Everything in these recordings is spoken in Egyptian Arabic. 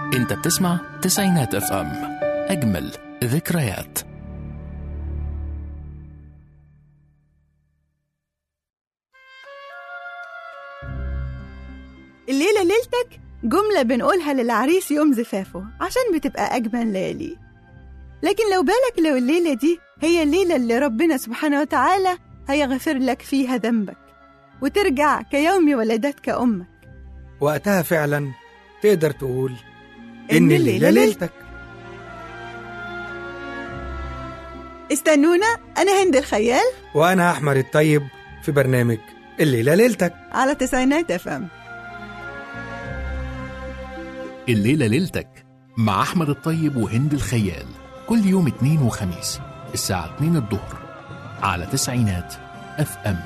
انت بتسمع تسعينات اف ام اجمل ذكريات الليلة ليلتك جملة بنقولها للعريس يوم زفافه عشان بتبقى أجمل ليالي لكن لو بالك لو الليلة دي هي الليلة اللي ربنا سبحانه وتعالى هيغفر لك فيها ذنبك وترجع كيوم ولدتك أمك وقتها فعلا تقدر تقول إن إن الليلة الليلة ليلتك استنونا أنا هند الخيال وأنا أحمد الطيب في برنامج الليلة ليلتك على تسعينات اف ام الليلة ليلتك مع أحمد الطيب وهند الخيال كل يوم اثنين وخميس الساعة 2 الظهر على تسعينات اف ام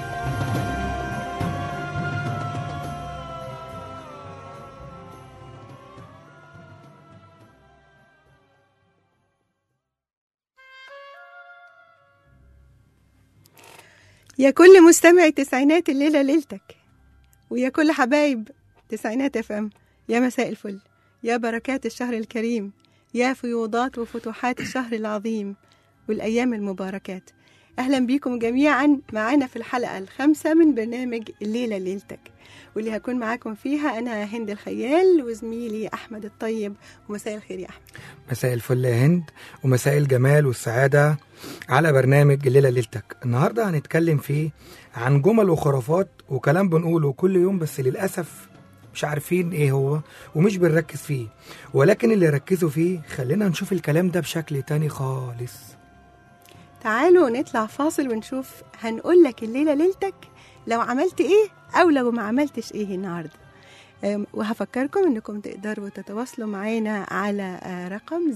يا كل مستمع تسعينات الليلة ليلتك ويا كل حبايب تسعينات اف ام يا مساء الفل يا بركات الشهر الكريم يا فيوضات وفتوحات الشهر العظيم والأيام المباركات أهلا بيكم جميعا معانا في الحلقة الخامسة من برنامج الليلة ليلتك واللي هكون معاكم فيها أنا هند الخيال وزميلي أحمد الطيب ومساء الخير يا أحمد مساء الفل يا هند ومساء الجمال والسعادة على برنامج الليلة ليلتك النهاردة هنتكلم فيه عن جمل وخرافات وكلام بنقوله كل يوم بس للأسف مش عارفين ايه هو ومش بنركز فيه ولكن اللي ركزوا فيه خلينا نشوف الكلام ده بشكل تاني خالص تعالوا نطلع فاصل ونشوف هنقول لك الليلة ليلتك لو عملت ايه او لو ما عملتش ايه النهارده أم، وهفكركم انكم تقدروا تتواصلوا معانا على آه، رقم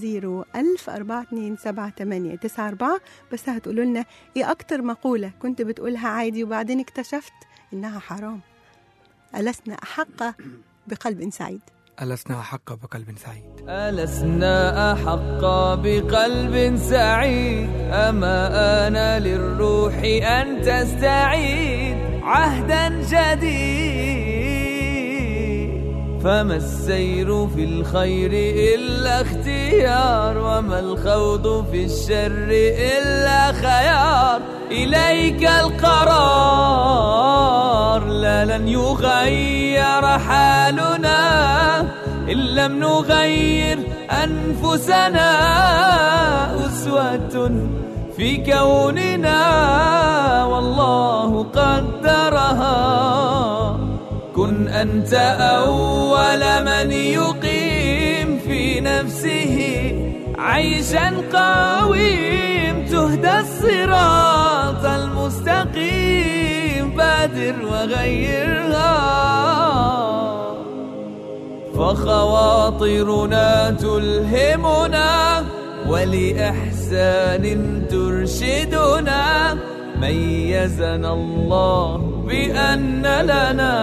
010427894 بس هتقولوا لنا ايه اكتر مقولة كنت بتقولها عادي وبعدين اكتشفت انها حرام ألسنا أحق بقلب سعيد ألسنا أحق بقلب سعيد ألسنا أحق بقلب سعيد أما آن للروح أن تستعيد عهدا جديد فما السير في الخير إلا اختيار وما الخوض في الشر إلا خيار إليك القرار لا لن يغير حالنا إن لم نغير أنفسنا أسوة في كوننا والله قدرها كن أنت أول من يقيم في نفسه عيشا قويم تهدى الصراط المستقيم بادر وغيرها فخواطرنا تلهمنا ولإحسان ترشدنا ميزنا الله بأن لنا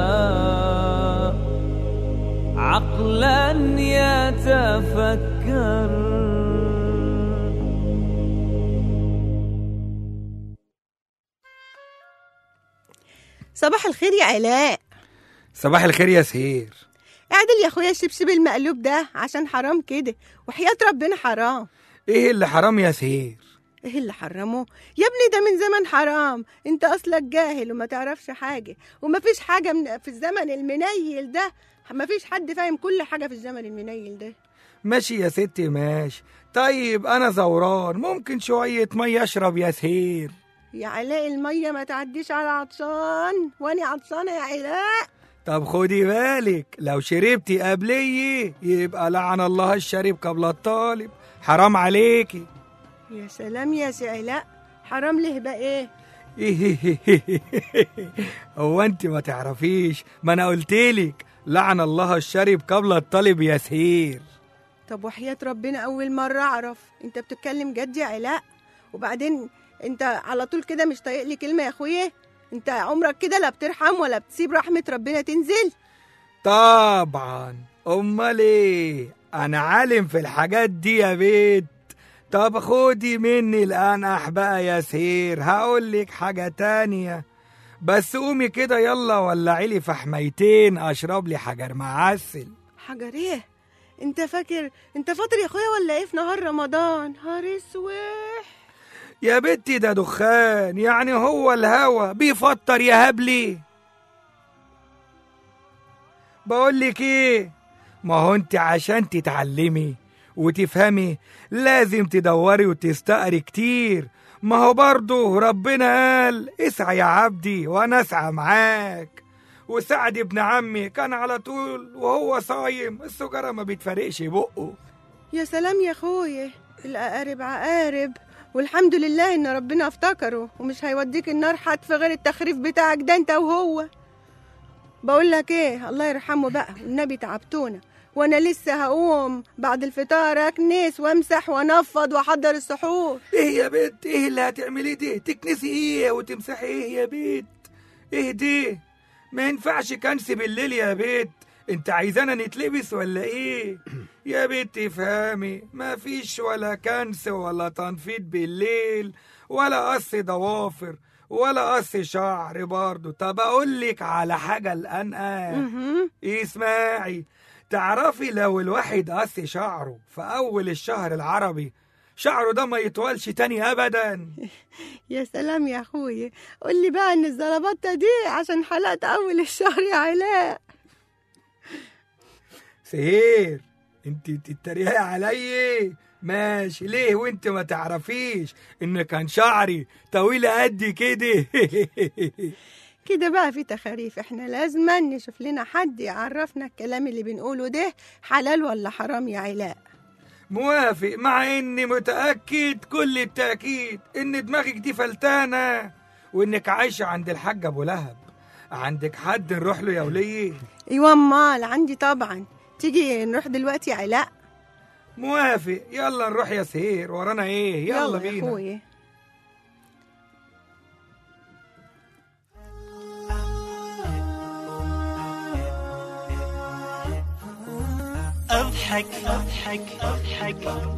عقلا يتفكر صباح الخير يا علاء صباح الخير يا سهير اعدل يا اخويا الشبشب المقلوب ده عشان حرام كده وحياة ربنا حرام ايه اللي حرام يا سهير ايه اللي حرمه يا ابني ده من زمن حرام انت اصلك جاهل وما تعرفش حاجه ومفيش حاجه من في الزمن المنيل ده مفيش حد فاهم كل حاجه في الزمن المنيل ده ماشي يا ستي ماشي طيب انا زوران ممكن شوية مية اشرب يا سهير يا علاء الميه ما تعديش على عطشان وانا عطشانه يا علاء طب خدي بالك لو شربتي قبلي يبقى لعن الله الشريب قبل الطالب حرام عليكي يا سلام يا سي علاء حرام ليه بقى ايه هو انت ما تعرفيش ما انا قلتلك لعن الله الشريب قبل الطالب يا سهير طب وحياة ربنا أول مرة أعرف أنت بتتكلم جد يا علاء وبعدين أنت على طول كده مش طايق لي كلمة يا أخويا أنت عمرك كده لا بترحم ولا بتسيب رحمة ربنا تنزل طبعا امال ايه انا عالم في الحاجات دي يا بيت طب خدي مني الانح بقى يا سهير هقول لك حاجه تانية بس قومي كده يلا ولعي لي فحميتين اشرب لي حجر معسل حجر ايه انت فاكر انت فاطر يا اخويا ولا ايه في نهار رمضان نهار اسوح يا بنتي ده دخان يعني هو الهوا بيفطر يا هبلي بقول لك ايه ما هو انت عشان تتعلمي وتفهمي لازم تدوري وتستقري كتير ما هو برضه ربنا قال اسعى يا عبدي وانا اسعى معاك وسعد ابن عمي كان على طول وهو صايم السجارة ما بيتفرقش بقه يا سلام يا اخويا الأقارب عقارب والحمد لله ان ربنا افتكره ومش هيوديك النار حد في غير التخريف بتاعك ده انت وهو بقول لك ايه الله يرحمه بقى والنبي تعبتونا وانا لسه هقوم بعد الفطار اكنس وامسح وانفض واحضر السحور ايه يا بنت ايه اللي هتعمليه دي تكنسي ايه وتمسحي ايه يا بنت ايه دي ما ينفعش كنس بالليل يا بنت انت عايزانا نتلبس ولا ايه يا بنت افهمي ما فيش ولا كنس ولا تنفيض بالليل ولا قص ضوافر ولا قص شعر برضه طب اقول لك على حاجه الانقى مهم. اسمعي تعرفي لو الواحد قص شعره في اول الشهر العربي شعره ده ما يطولش تاني ابدا يا سلام يا اخويا قول لي بقى ان الزلبطه دي عشان حلقت اول الشهر يا علاء سهير انت تتريقي عليا ماشي ليه وانت ما تعرفيش ان كان شعري طويل قد كده كده بقى في تخاريف احنا لازم نشوف لنا حد يعرفنا الكلام اللي بنقوله ده حلال ولا حرام يا علاء موافق مع اني متاكد كل التاكيد ان دماغك دي فلتانه وانك عايشه عند الحاج ابو لهب عندك حد نروح له يا وليه ايوه امال عندي طبعا تيجي نروح دلوقتي يا علاء موافق يلا نروح يا سهير ورانا ايه يلا, يا بينا اخويا اضحك اضحك اضحك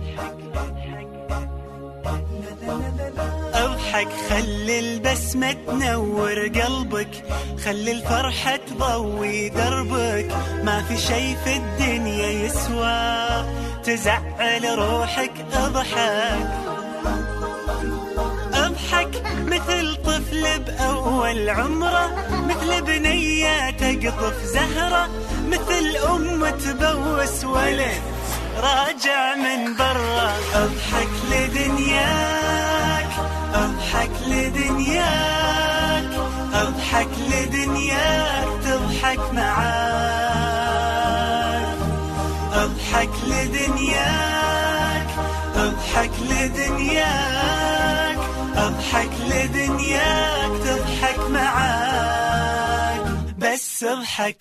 اضحك خلي البسمة تنور قلبك خلي الفرحة تضوي دربك ما في شي في الدنيا يسوى تزعل روحك اضحك اضحك مثل طفل بأول عمره مثل بنية تقطف زهرة مثل أم تبوس ولد راجع من برا اضحك لدنياك اضحك لدنياك اضحك لدنياك تضحك معاك اضحك لدنياك اضحك لدنياك اضحك لدنياك تضحك معاك بس اضحك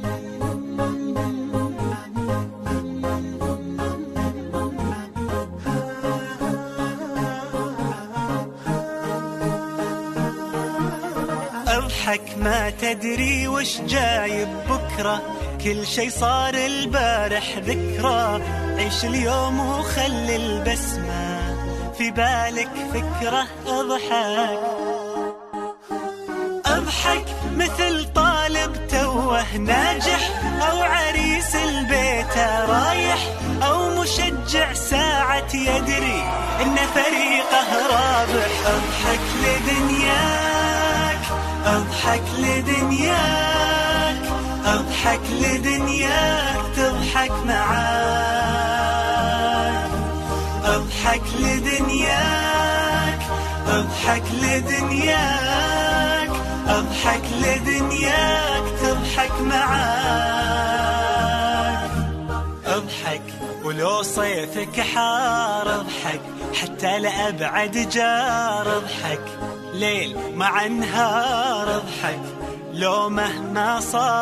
اضحك ما تدري وش جايب بكرة كل شي صار البارح ذكرى عيش اليوم وخلي البسمة في بالك فكرة اضحك اضحك مثل طالب توه ناجح او عريس البيت رايح او مشجع ساعة يدري ان فريقه رابح اضحك لدنياك اضحك لدنياك اضحك لدنياك تضحك معاك اضحك لدنياك اضحك لدنياك اضحك لدنياك تضحك معاك اضحك ولو صيفك حار اضحك حتى لأبعد جار اضحك ليل مع نهار اضحك لو مهما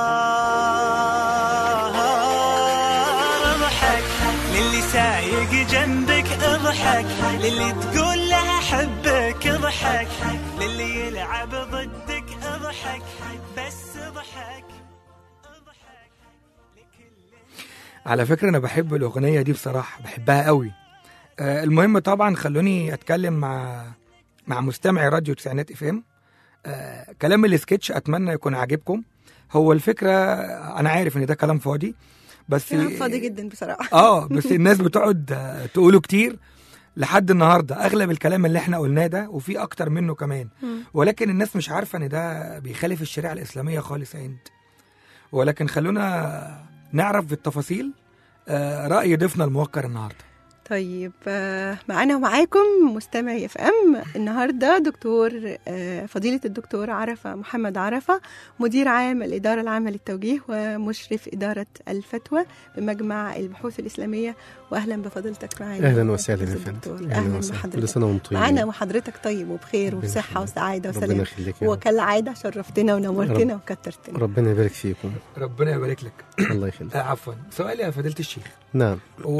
صار اضحك للي سايق جنبك اضحك للي تقول له احبك اضحك للي يلعب ضدك اضحك بس اضحك اضحك لكل على فكرة أنا بحب الأغنية دي بصراحة بحبها قوي آه المهم طبعا خلوني أتكلم مع مع مستمعي راديو تسعينات اف ام آه كلام السكتش أتمنى يكون عاجبكم هو الفكرة أنا عارف إن ده كلام فاضي بس كلام فاضي جدا بصراحه اه بس الناس بتقعد آه، تقوله كتير لحد النهارده اغلب الكلام اللي احنا قلناه ده وفي اكتر منه كمان مم. ولكن الناس مش عارفه ان ده بيخالف الشريعه الاسلاميه خالص يا هند ولكن خلونا نعرف بالتفاصيل آه، راي ضيفنا الموقر النهارده طيب آه، معانا ومعاكم مستمعي اف ام النهارده دكتور آه، فضيله الدكتور عرفه محمد عرفه مدير عام الاداره العامه للتوجيه ومشرف اداره الفتوى بمجمع البحوث الاسلاميه واهلا بفضيلتك معانا اهلا وسهلا يا أستاذ فندم الدكتور. اهلا وسهلا كل بحضرتك سنه وانتم طيبين معانا وحضرتك طيب وبخير ربنا وبصحه يخليك. وسعاده ربنا وسلام يخليك يا رب. وكالعاده شرفتنا ونورتنا وكترتنا ربنا يبارك فيكم ربنا يبارك لك الله يخليك آه، عفوا سؤال يا فضيله الشيخ نعم هو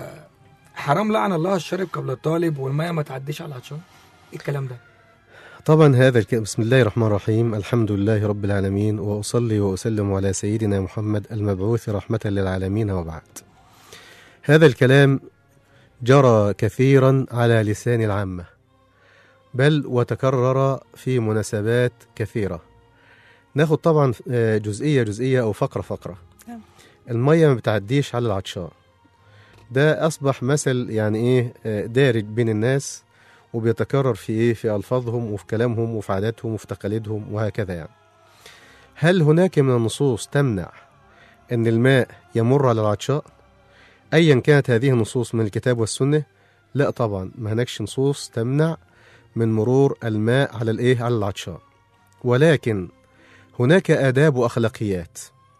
حرام لعن الله الشارب قبل الطالب والميه ما تعديش على العطشان ايه الكلام ده طبعا هذا الك... بسم الله الرحمن الرحيم الحمد لله رب العالمين واصلي واسلم على سيدنا محمد المبعوث رحمه للعالمين وبعد هذا الكلام جرى كثيرا على لسان العامه بل وتكرر في مناسبات كثيره ناخد طبعا آه، جزئيه جزئيه او فقره فقره نعم. الميه ما بتعديش على العطشان ده اصبح مثل يعني ايه آه، دارج بين الناس وبيتكرر في ايه في الفاظهم وفي كلامهم وفي عاداتهم وفي تقاليدهم وهكذا يعني هل هناك من النصوص تمنع ان الماء يمر على العطشاء ايا كانت هذه النصوص من الكتاب والسنه لا طبعا ما هناكش نصوص تمنع من مرور الماء على الايه على العطشاء ولكن هناك آداب وأخلاقيات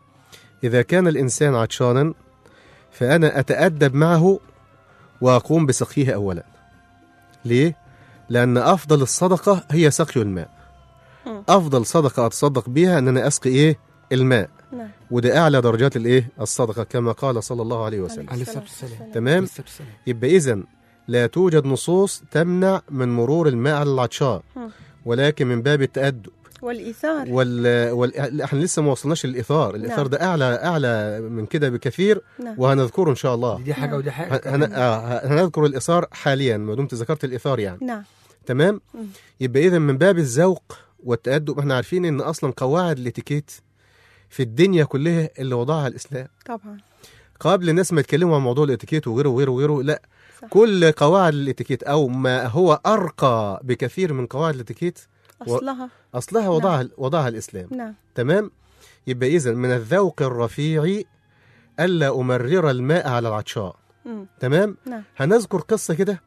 إذا كان الإنسان عطشانا فأنا أتأدب معه وأقوم بسقيه أولا ليه؟ لأن أفضل الصدقة هي سقي الماء مم. أفضل صدقة أتصدق بها أن أنا أسقي إيه؟ الماء نعم وده أعلى درجات الإيه؟ الصدقة كما قال صلى الله عليه وسلم عليه الصلاه والسلام تمام؟ عليه الصلاة والسلام. يبقى إذن لا توجد نصوص تمنع من مرور الماء على العطشان مم. ولكن من باب التأدب والايثار وال... وال... احنا لسه ما وصلناش للاثار الاثار نعم. ده اعلى اعلى من كده بكثير نعم وهنذكره ان شاء الله دي حاجه ودي حاجه هن... كمان. آه، هنذكر الاثار حاليا ما دمت ذكرت الاثار يعني نعم تمام مم. يبقى اذا من باب الذوق والتادب احنا عارفين ان اصلا قواعد الاتيكيت في الدنيا كلها اللي وضعها الاسلام طبعا قبل الناس ما يتكلموا عن موضوع الاتيكيت وغيره وغيره وغيره لا صح. كل قواعد الاتيكيت او ما هو ارقى بكثير من قواعد الاتيكيت و- اصلها اصلها وضعها وضعها الاسلام نعم تمام يبقى إذن من الذوق الرفيع ألا أمرر الماء على العطشاء مم. تمام نعم هنذكر قصة كده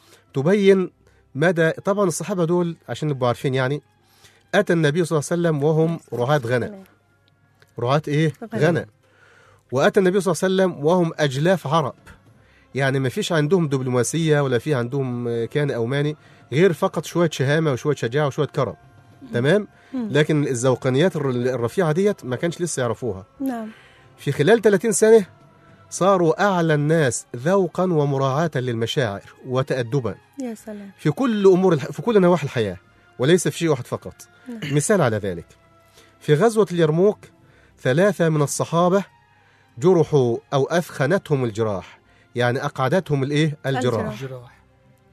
تبين مدى طبعا الصحابة دول عشان نبقوا عارفين يعني أتى النبي صلى الله عليه وسلم وهم رعاة غنم رعاة إيه غنم. غنم وأتى النبي صلى الله عليه وسلم وهم أجلاف عرب يعني ما فيش عندهم دبلوماسية ولا في عندهم آه، كان أو ماني غير فقط شوية شهامة وشوية شجاعة وشوية كرم تمام مم. لكن الذوقانيات الر- الرفيعة ديت ما كانش لسه يعرفوها نعم في خلال 30 سنة صاروا أعلى الناس ذوقا ومراعاة للمشاعر وتأدبا يا سلام في كل أمور الح... في كل نواحي الحياة وليس في شيء واحد فقط نعم. مثال على ذلك في غزوة اليرموك ثلاثة من الصحابة جرحوا أو أثخنتهم الجراح يعني أقعدتهم الإيه الجراح الجراح. جراح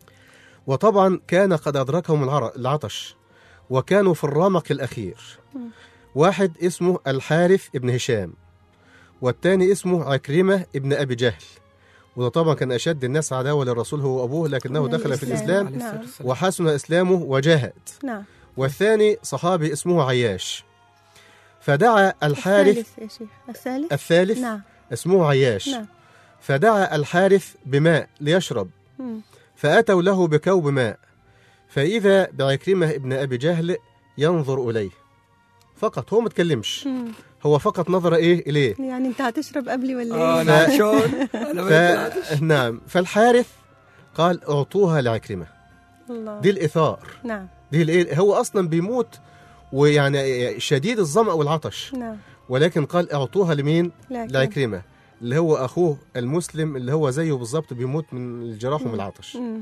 وطبعا كان قد أدركهم العر- العطش وكانوا في الرمق الأخير مم. واحد اسمه الحارث ابن هشام والتاني اسمه عكرمة ابن أبي جهل وده طبعا كان أشد الناس عداوة للرسول هو أبوه لكنه من دخل في الإسلام. الإسلام عليه الصلاة نعم. والسلام. وحسن إسلامه وجاهد نعم والثاني صحابي اسمه عياش فدعا الحارث الثالث يا شيخ الثالث الثالث نعم اسمه عياش نعم فدعا الحارث بماء ليشرب مم. فأتوا له بكوب ماء فإذا بعكرمة ابن أبي جهل ينظر إليه فقط هو ما تكلمش مم. هو فقط نظر إيه إليه يعني انت هتشرب قبلي ولا اه ايه؟ انا عطشان انا ف... بقيت- نعم فالحارث قال اعطوها لعكرمة الله دي الإثار نعم دي الإيه هو أصلا بيموت ويعني شديد الظمأ والعطش نعم ولكن قال اعطوها لمين لكن لعكرمة اللي هو أخوه المسلم اللي هو زيه بالظبط بيموت من الجراح ومن العطش مم.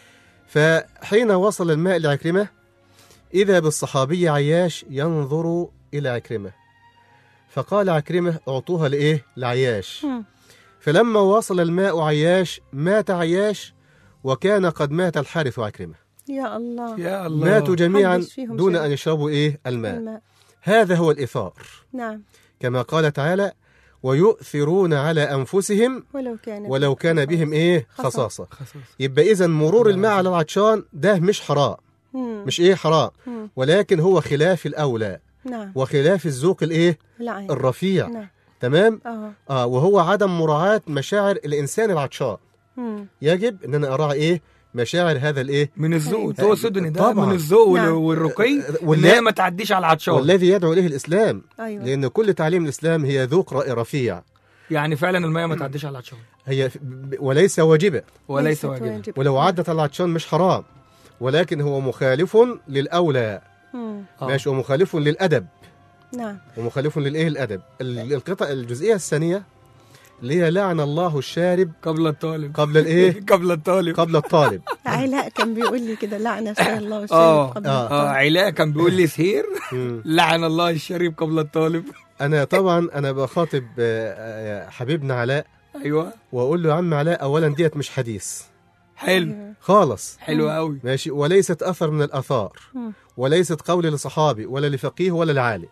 فحين وصل الماء لعكرمة إذا بالصحابي عياش ينظر إلى عكرمة فقال عكرمة اعطوها لإيه لعياش مم. فلما وصل الماء عياش مات عياش وكان قد مات الحارث وعكرمة يا الله يا الله ماتوا جميعا محدش فيهم دون شرب. أن يشربوا إيه الماء الماء هذا هو الإثار نعم كما قال تعالى ويؤثرون على انفسهم ولو كان ولو كان بهم ايه خصاصة. خصاصه خصوص يبقى اذا مرور الماء على العطشان ده مش حرام مم. مش ايه حرام مم. ولكن هو خلاف الاولى نعم وخلاف الذوق الايه العين الرفيع نعم تمام اه اه وهو عدم مراعاه مشاعر الانسان العطشان مم. يجب ان انا اراعي ايه مشاعر هذا الايه من الذوق أيوة. تقصد ان ده طبعا. من الذوق وال- نعم. والرقي ان واللا- هي ما تعديش على العطشان والذي يدعو اليه الاسلام ايوه لان كل تعليم الاسلام هي ذوق ر- رفيع يعني فعلا الميه ما تعديش على العطشان هي ف- ب- وليس واجبه وليس ليست واجبا واجب. ولو عدت على العطشان مش حرام ولكن هو مخالف للاولى مم. آه. ماشي ومخالف للادب نعم ومخالف للايه الادب ال- القطع الجزئيه الثانيه اللي هي لعن الله الشارب قبل الطالب قبل الايه قبل الطالب قبل الطالب علاء كان بيقول لي كده لعنه شاء الله والشيء اه قبل آه. اه علاء كان بيقول لي سهير مم. لعن الله الشريف قبل الطالب انا طبعا انا بخاطب آه، آه، حبيبنا علاء ايوه واقول له يا عم علاء اولا ديت مش حديث حلو أيوة. خالص حلو قوي ماشي وليست اثر من الاثار مم. وليست قول لصحابي ولا لفقيه ولا لعالم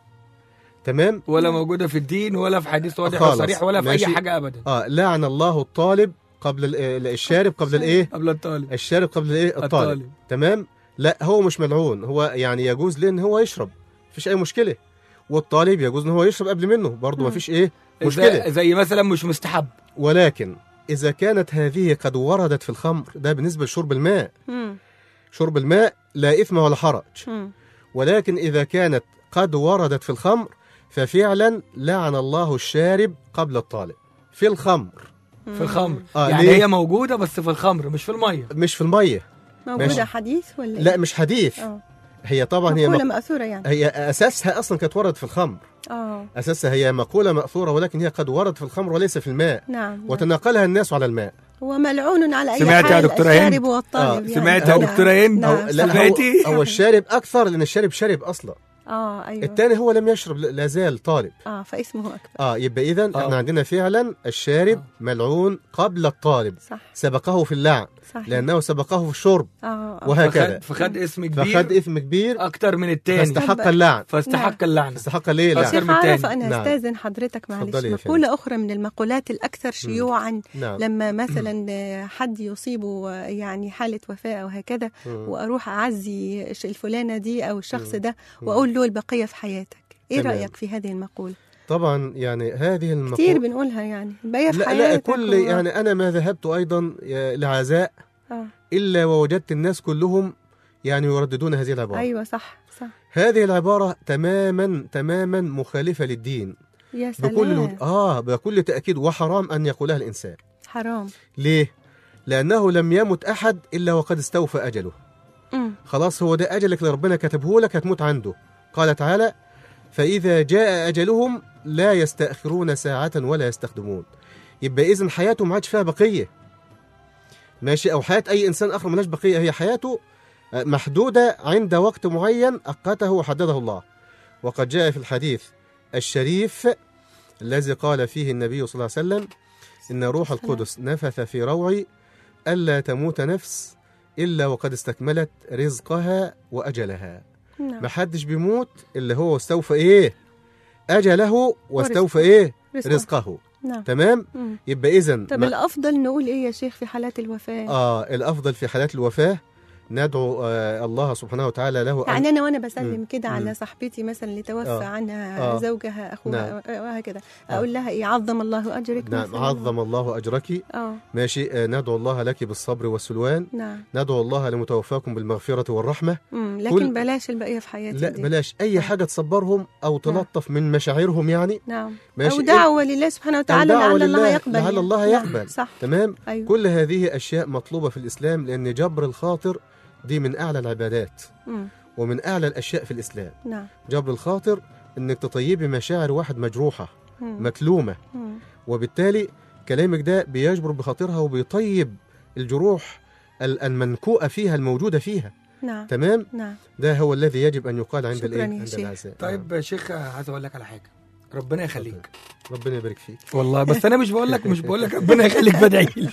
تمام ولا موجوده في الدين ولا في حديث واضح خالص. وصريح ولا في ماشي. اي حاجه ابدا اه لعن الله الطالب قبل ال- آه، الشارب قبل الايه قبل الطالب الشارب قبل الايه الطالب الطالب تمام لا هو مش ملعون هو يعني يجوز له ان هو يشرب مفيش اي مشكله والطالب يجوز ان هو يشرب قبل منه برضه مم. مفيش ايه زي, مشكله زي مثلا مش مستحب ولكن اذا كانت هذه قد وردت في الخمر ده بالنسبه لشرب الماء مم. شرب الماء لا اثم ولا حرج مم. ولكن اذا كانت قد وردت في الخمر ففعلا لعن الله الشارب قبل الطالب في الخمر في الخمر آه، يعني ليه؟ هي موجوده بس في الخمر مش في الميه مش في الميه موجوده ماشي. حديث ولا إيه؟ لا مش حديث اه هي طبعا هي مقوله مق... ماثوره يعني هي اساسها اصلا كانت وردت في الخمر اه اساسها هي مقوله ماثوره ولكن هي قد وردت في الخمر وليس في الماء نعم نعم. وتناقلها الناس على الماء وملعون على اي سمعت يا حال دكتورة هند؟ الشارب والطالب آه، يعني. سمعت يا نعم. دكتورة هند؟ نعم. أو لا هو, سمعتي؟ هو الشارب اكثر لان الشارب شارب اصلا اه ايوه الثاني هو لم يشرب لا زال طالب اه فاسمه اكبر اه يبقى اذا آه. احنا عندنا فعلا الشارب آه. ملعون قبل الطالب صح سبقه في اللعن صح لانه سبقه في الشرب اه آه. وهكذا فخد, فخد اسم كبير فخد اثم كبير اكتر من التاني فاستحق اللعن فاستحق اللعنه استحق ليه أكثر اللعن من شيخ عارف التاني. انا نعم. استاذن حضرتك معلش اتفضلي يا مقوله اخرى من المقولات الاكثر شيوعا نعم لما مثلا حد يصيبه يعني حاله وفاه وهكذا مم. واروح اعزي الفلانه دي او الشخص مم. ده واقول له البقيه في حياتك ايه تمام. رايك في هذه المقوله طبعا يعني هذه المقولة كتير بنقولها يعني البقيه في لا لا حياتك كل و- يعني انا ما ذهبت ايضا لعزاء آه. الا ووجدت الناس كلهم يعني يرددون هذه العباره ايوه صح صح هذه العباره تماما تماما مخالفه للدين يا سلام بكل الود... اه بكل تاكيد وحرام ان يقولها الانسان حرام ليه لانه لم يمت احد الا وقد استوفى اجله مم. خلاص هو ده اجلك اللي ربنا كتبه لك هتموت عنده قال تعالى فاذا جاء اجلهم لا يستاخرون ساعه ولا يستخدمون يبقى اذا حياته ما عادش فيها بقيه ماشي او حياه اي انسان اخر ملهاش بقيه هي حياته آه، محدوده عند وقت معين اقته وحدده الله وقد جاء في الحديث الشريف الذي قال فيه النبي صلى الله عليه وسلم ان روح القدس نفث في روعي الا تموت نفس الا وقد استكملت رزقها واجلها نعم ما حدش بيموت اللي هو استوفى ايه اجله واستوفى ورزقه. ايه رزقه. رزقه نعم تمام مم. يبقى اذا طب الافضل نقول ايه يا شيخ في حالات الوفاه اه الافضل في حالات الوفاه ندعو آه الله سبحانه وتعالى له يعني أن انا وانا بسلم مم. كده مم. على صاحبتي مثلا اللي توفى آه. عنها آه. زوجها اخوها نعم. وهكذا آه. اقول لها ايه عظم الله اجرك نعم مثلاً؟ عظم الله اجرك اه ماشي آه ندعو الله لك بالصبر والسلوان نعم ندعو الله لمتوفاكم بالمغفره والرحمه مم. لكن كل- بلاش البقيه في حياتي لا دي. بلاش اي آه. حاجه تصبرهم او تلطف من مشاعرهم يعني نعم ماشي او دعوه لله سبحانه وتعالى دعوة لعل الله لله، يقبل لعل يعني. الله نعم. يقبل. صح تمام ايوه كل هذه اشياء مطلوبه في الاسلام لان جبر الخاطر دي من اعلى العبادات مم. ومن اعلى الاشياء في الاسلام نعم جبر الخاطر انك تطيبي مشاعر واحد مجروحه مم. مكلومه مم. وبالتالي كلامك ده بيجبر بخاطرها وبيطيب الجروح ال- المنكوءه فيها الموجوده فيها نعم تمام نعم ده هو الذي يجب ان يقال عند شكراً الايه يا عند شيخ. العزاء طيب يا شيخ عايز اقول لك على حاجه ربنا يخليك نعم. ربنا يبارك فيك والله بس انا مش بقول لك مش بقول لك ربنا يخليك بدعي لي.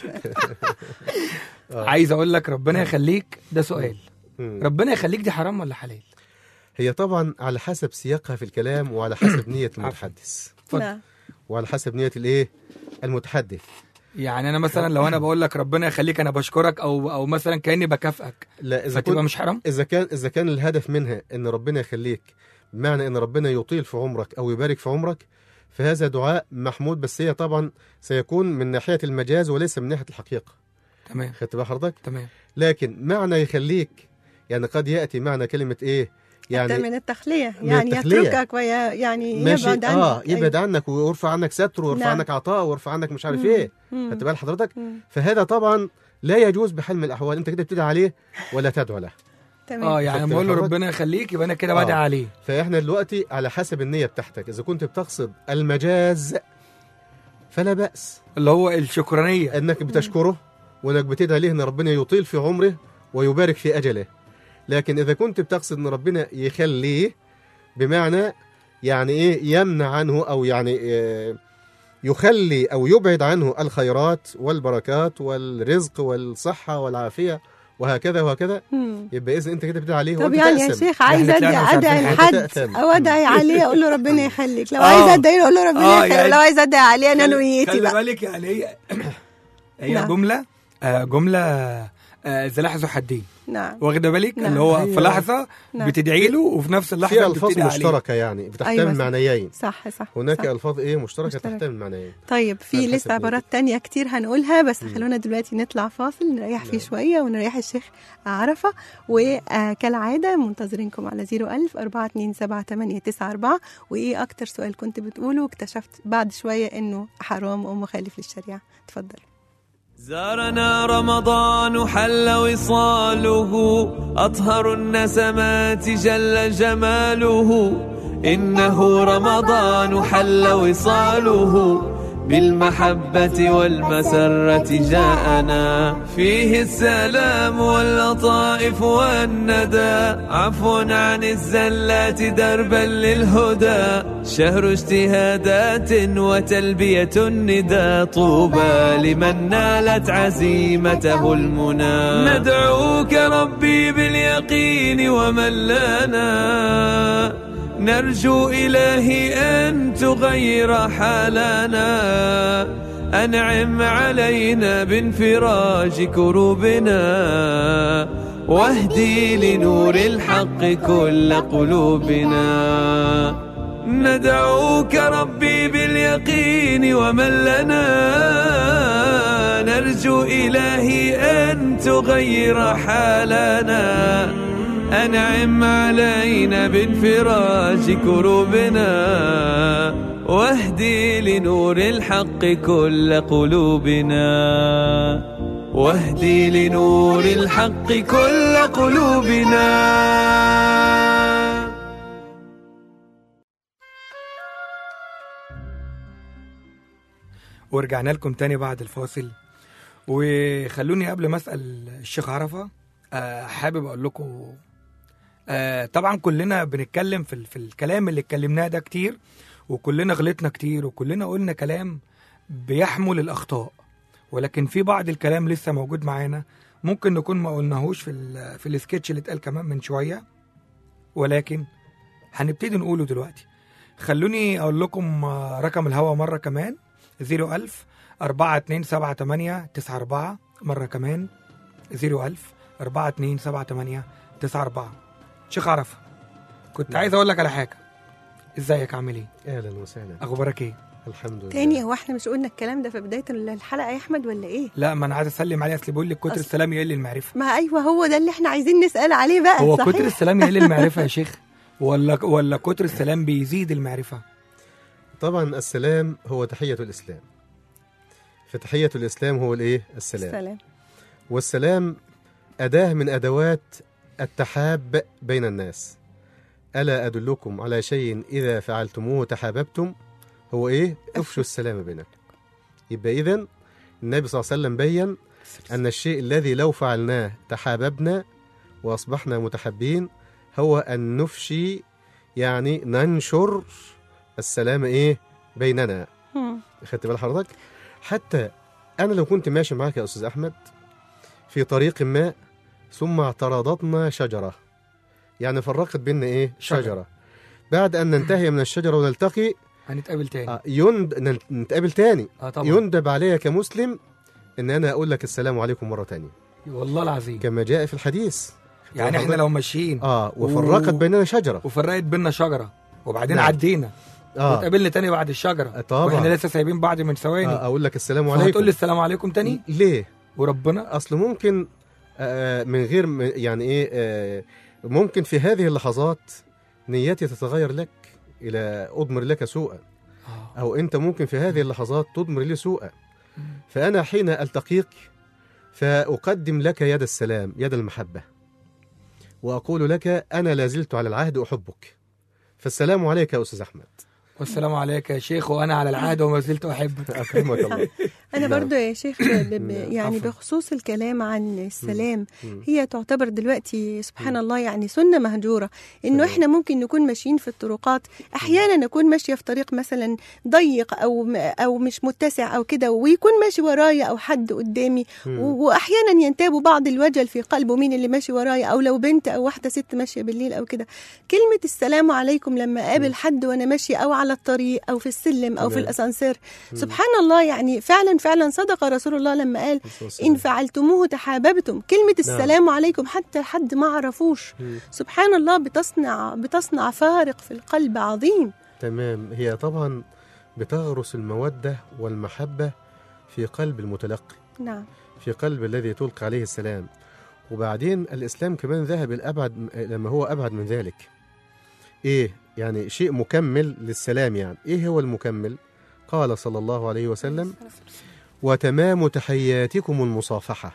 عايز اقول لك ربنا يخليك ده سؤال مم. ربنا يخليك دي حرام ولا حلال هي طبعا على حسب سياقها في الكلام وعلى حسب نية المتحدث اتفضل. نعم وعلى حسب نيه الايه المتحدث يعني انا مثلا لو انا بقول لك ربنا يخليك انا بشكرك او او مثلا كاني بكافئك لا اذا فتبقى كنت مش حرام اذا كان اذا كان الهدف منها ان ربنا يخليك بمعنى ان ربنا يطيل في عمرك او يبارك في عمرك فهذا دعاء محمود بس هي طبعا سيكون من ناحيه المجاز وليس من ناحيه الحقيقه تمام خدت بال حضرتك تمام لكن معنى يخليك يعني قد ياتي معنى كلمه ايه يعني يعني من التخلية من يعني التخلية. يتركك ويا يعني ماشي يبعد عنك اه يبعد عنك ويرفع عنك ستر ويرفع نعم. عنك عطاء ويرفع عنك مش عارف مم. ايه مم. خدت بال حضرتك مم. فهذا طبعا لا يجوز بحال من الاحوال انت كده بتدعي عليه ولا تدعو له تمام اه يعني خدت لما اقول له بالك؟ ربنا يخليك يبقى انا كده آه. بدعي عليه فاحنا دلوقتي على حسب النيه بتاعتك اذا كنت بتقصد المجاز فلا باس اللي هو الشكرانيه انك بتشكره وانك بتدعي له ان ربنا يطيل في عمره ويبارك في اجله لكن اذا كنت بتقصد ان ربنا يخليه بمعنى يعني ايه يمنع عنه او يعني آه، يخلي او يبعد عنه الخيرات والبركات والرزق والصحه والعافيه وهكذا وهكذا مم. يبقى اذا انت كده بتدعي عليه طب وانت يعني يا تأثم. شيخ عايزه إحنا طلعنا ادعي مش ادعي عارفين لحد تأثم. او ادعي عليه اقول له ربنا يخليك لو آه. عايزه ادعي له اقول له ربنا آه، يخليك يعني- لو عايزه ادعي عليه انا خلي- نويتي خلي بقى بالك يعني هي هي نعم. جمله آه جمله آه سلاح ذو حدين نعم واخده بالك نعم. اللي هو هي- في لحظه نعم. بتدعي له وفي نفس في اللحظه الفاظ بتدعي عليه مشتركه يعني بتحتمل أيوة صح. معنيين صح صح هناك صح. الفاظ ايه مشتركه مشتركة. تحتمل معنيين طيب في على حسب لسه عبارات تانية كتير هنقولها بس خلونا دلوقتي نطلع فاصل نريح فيه نعم. شوية ونريح الشيخ عرفة وكالعادة منتظرينكم على 01000 427 وإيه أكتر سؤال كنت بتقوله واكتشفت بعد شوية إنه حرام ومخالف للشريعة تفضل زارنا رمضان حل وصاله أطهر النسمات جل جماله إنه رمضان حل وصاله بالمحبة والمسرة جاءنا فيه السلام واللطائف والندى عفو عن الزلات دربا للهدى شهر اجتهادات وتلبية الندى طوبى لمن نالت عزيمته المنى ندعوك ربي باليقين ومن لنا نرجو إلهي أن تغير حالنا أنعم علينا بانفراج كروبنا واهدي لنور الحق كل قلوبنا ندعوك ربي باليقين ومن لنا نرجو إلهي أن تغير حالنا أنعم علينا بانفراج كروبنا واهدي لنور الحق كل قلوبنا واهدي لنور الحق كل قلوبنا ورجعنا لكم تاني بعد الفاصل وخلوني قبل ما اسال الشيخ عرفه آه، حابب اقول لكم آه، طبعا كلنا بنتكلم في ال- في الكلام اللي اتكلمناه ده كتير وكلنا غلطنا كتير وكلنا قلنا كلام بيحمل الاخطاء ولكن في بعض الكلام لسه موجود معانا ممكن نكون ما قلناهوش في ال- في السكتش اللي اتقال كمان من شويه ولكن هنبتدي نقوله دلوقتي خلوني اقول لكم آه، رقم الهوا مره كمان 01000 4278 94 مرة كمان 01000 4278 94 شيخ عرفة كنت نعم. عايز اقول لك على حاجة ازيك عامل ايه اهلا وسهلا اخبارك ايه الحمد لله تاني هو احنا مش قلنا الكلام ده في بداية الحلقة يا أحمد ولا إيه؟ لا ما انا عايز اسلم عليه اصل بيقول لي كتر أصل- السلام يقل المعرفه ما أيوه هو ده اللي احنا عايزين نسأل عليه بقى هو صحيح؟ كتر السلام يقل المعرفه يا شيخ ولا ولا كتر السلام بيزيد المعرفه طبعا السلام هو تحية الإسلام فتحية الإسلام هو الإيه؟ السلام سلام والسلام أداة من أدوات التحاب بين الناس ألا أدلكم على شيء إذا فعلتموه تحاببتم هو إيه؟ افشوا السلام بينكم يبقى إذن النبي صلى الله عليه وسلم بين أن الشيء الذي لو فعلناه تحاببنا وأصبحنا متحابين هو أن نفشي يعني ننشر السلام إيه؟ بيننا مم. خدت بال حضرتك حتى انا لو كنت ماشي معاك يا استاذ احمد في طريق ما ثم اعترضتنا شجره يعني فرقت بيننا ايه شجرة. شجره بعد ان ننتهي من الشجره ونلتقي هنتقابل تاني آه يند... نت- نتقابل تاني اه طبعا يندب علي كمسلم ان انا اقول لك السلام عليكم مره تانية والله العظيم كما جاء في الحديث يعني احنا لو ماشيين اه وفرقت و- بيننا شجره وفرقت بينا شجره وبعدين نعم. عدينا اه, واتقابلنا تاني بعد الشجره طبعا. واحنا لسه سايبين بعض من ثواني آه اقول لك السلام فهتقول عليكم لي السلام عليكم تاني ليه وربنا اصل ممكن آه من غير م- يعني ايه آه ممكن في هذه اللحظات نيتي تتغير لك الى اضمر لك سوءا آه. او انت ممكن في هذه اللحظات تضمر لي سوءا فانا حين التقيك فاقدم لك يد السلام يد المحبه واقول لك انا لا زلت على العهد احبك فالسلام عليك يا استاذ احمد والسلام عليك يا شيخ وانا على العاده وما زلت احبك اكرمك الله أنا نعم. برضو يا شيخ ب- ب- نعم. يعني عفواً. بخصوص الكلام عن السلام مم. هي تعتبر دلوقتي سبحان الله يعني سنة مهجورة إنه تمام. إحنا ممكن نكون ماشيين في الطرقات أحيانا نكون ماشية في طريق مثلا ضيق أو م- أو مش متسع أو كده ويكون ماشي ورايا أو حد قدامي مم. و- وأحيانا ينتاب بعض الوجل في قلبه مين اللي ماشي ورايا أو لو بنت أو واحدة ست ماشية بالليل أو كده كلمة السلام عليكم لما أقابل حد وأنا ماشية أو على الطريق أو في السلم أو في تمام. الأسانسير سبحان الله يعني فعلا فعلا صدق رسول الله لما قال إن فعلتموه تحاببتم كلمة السلام عليكم حتى حد ما عرفوش مم. سبحان الله بتصنع بتصنع فارق في القلب عظيم تمام هي طبعا بتغرس المودة والمحبة في قلب المتلقي نعم في قلب الذي تلقى عليه السلام وبعدين الإسلام كمان ذهب الأبعد لما هو أبعد من ذلك إيه يعني شيء مكمل للسلام يعني إيه هو المكمل قال صلى الله عليه وسلم وتمام تحياتكم المصافحة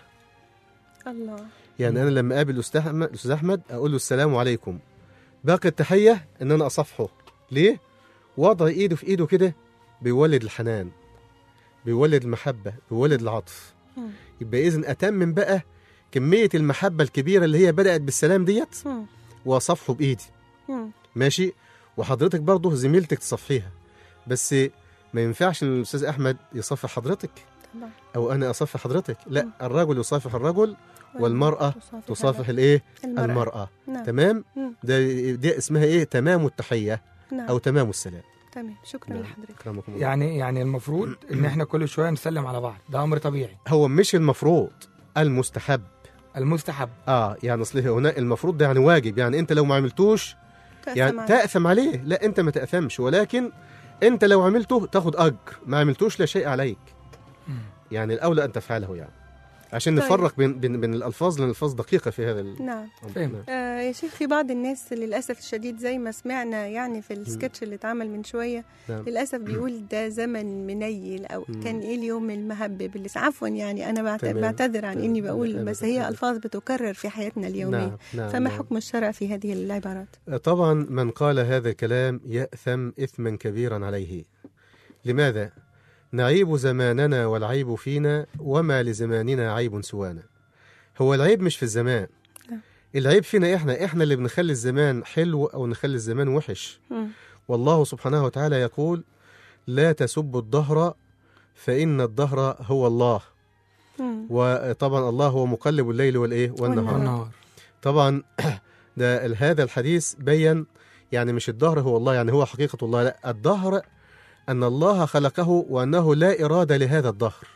الله يعني أنا لما أقابل الأستاذ أحمد الأستاذ أحمد أقول له السلام عليكم باقي التحية إن أنا أصافحه ليه؟ وضع إيده في إيده كده بيولد الحنان بيولد المحبة بيولد العطف مم. يبقى إذن أتمم بقى كمية المحبة الكبيرة اللي هي بدأت بالسلام ديت مم. وأصافحه بإيدي مم. ماشي وحضرتك برضه زميلتك تصفيها بس ما ينفعش ان الاستاذ احمد يصفي حضرتك طبعا او انا اصفي حضرتك لا مم. الرجل يصافح الرجل والمراه تصافح الايه المرأة. المراه نعم تمام مم. ده دي اسمها ايه تمام التحيه نعم او تمام السلام تمام شكرا نعم. لحضرتك أكرمكم الله. يعني يعني المفروض ان احنا كل شويه نسلم على بعض ده امر طبيعي هو مش المفروض المستحب المستحب اه يعني اصل هنا المفروض ده يعني واجب يعني انت لو ما عملتوش تأثم يعني عليك. تأثم عليه لا انت ما تأثمش ولكن انت لو عملته تاخد اجر ما عملتوش لا شيء عليك مم. يعني الاولى ان تفعله يعني عشان طيب. نفرق بين بين, بين الالفاظ لان الالفاظ دقيقه في هذا ال... نعم فهم. نعم. آه يا شيخ في بعض الناس للأسف الشديد زي ما سمعنا يعني في السكتش اللي اتعمل من شوية نعم. للأسف بيقول ده زمن منيل أو مم. كان إيه اليوم المهبب اللي عفوا يعني أنا بعت- تمام. بعتذر عن تمام. إني لا، بقول أبداً، بس هي أبداً. ألفاظ بتكرر في حياتنا اليومية نعم نعم فما نعم. حكم الشرع في هذه العبارات طبعا من قال هذا الكلام يأثم إثما كبيرا عليه لماذا؟ نعيب زماننا والعيب فينا وما لزماننا عيب سوانا هو العيب مش في الزمان نعم. العيب فينا احنا احنا اللي بنخلي الزمان حلو او نخلي الزمان وحش مم. والله سبحانه وتعالى يقول لا تسبوا الدهر فإن الدهر هو الله مم. وطبعا الله هو مقلب الليل والايه والنهار والنهار. والنهار طبعا ده ال- هذا الحديث بين يعني مش الدهر هو الله يعني هو حقيقة الله لا الدهر أن الله خلقه وأنه لا إرادة لهذا الدهر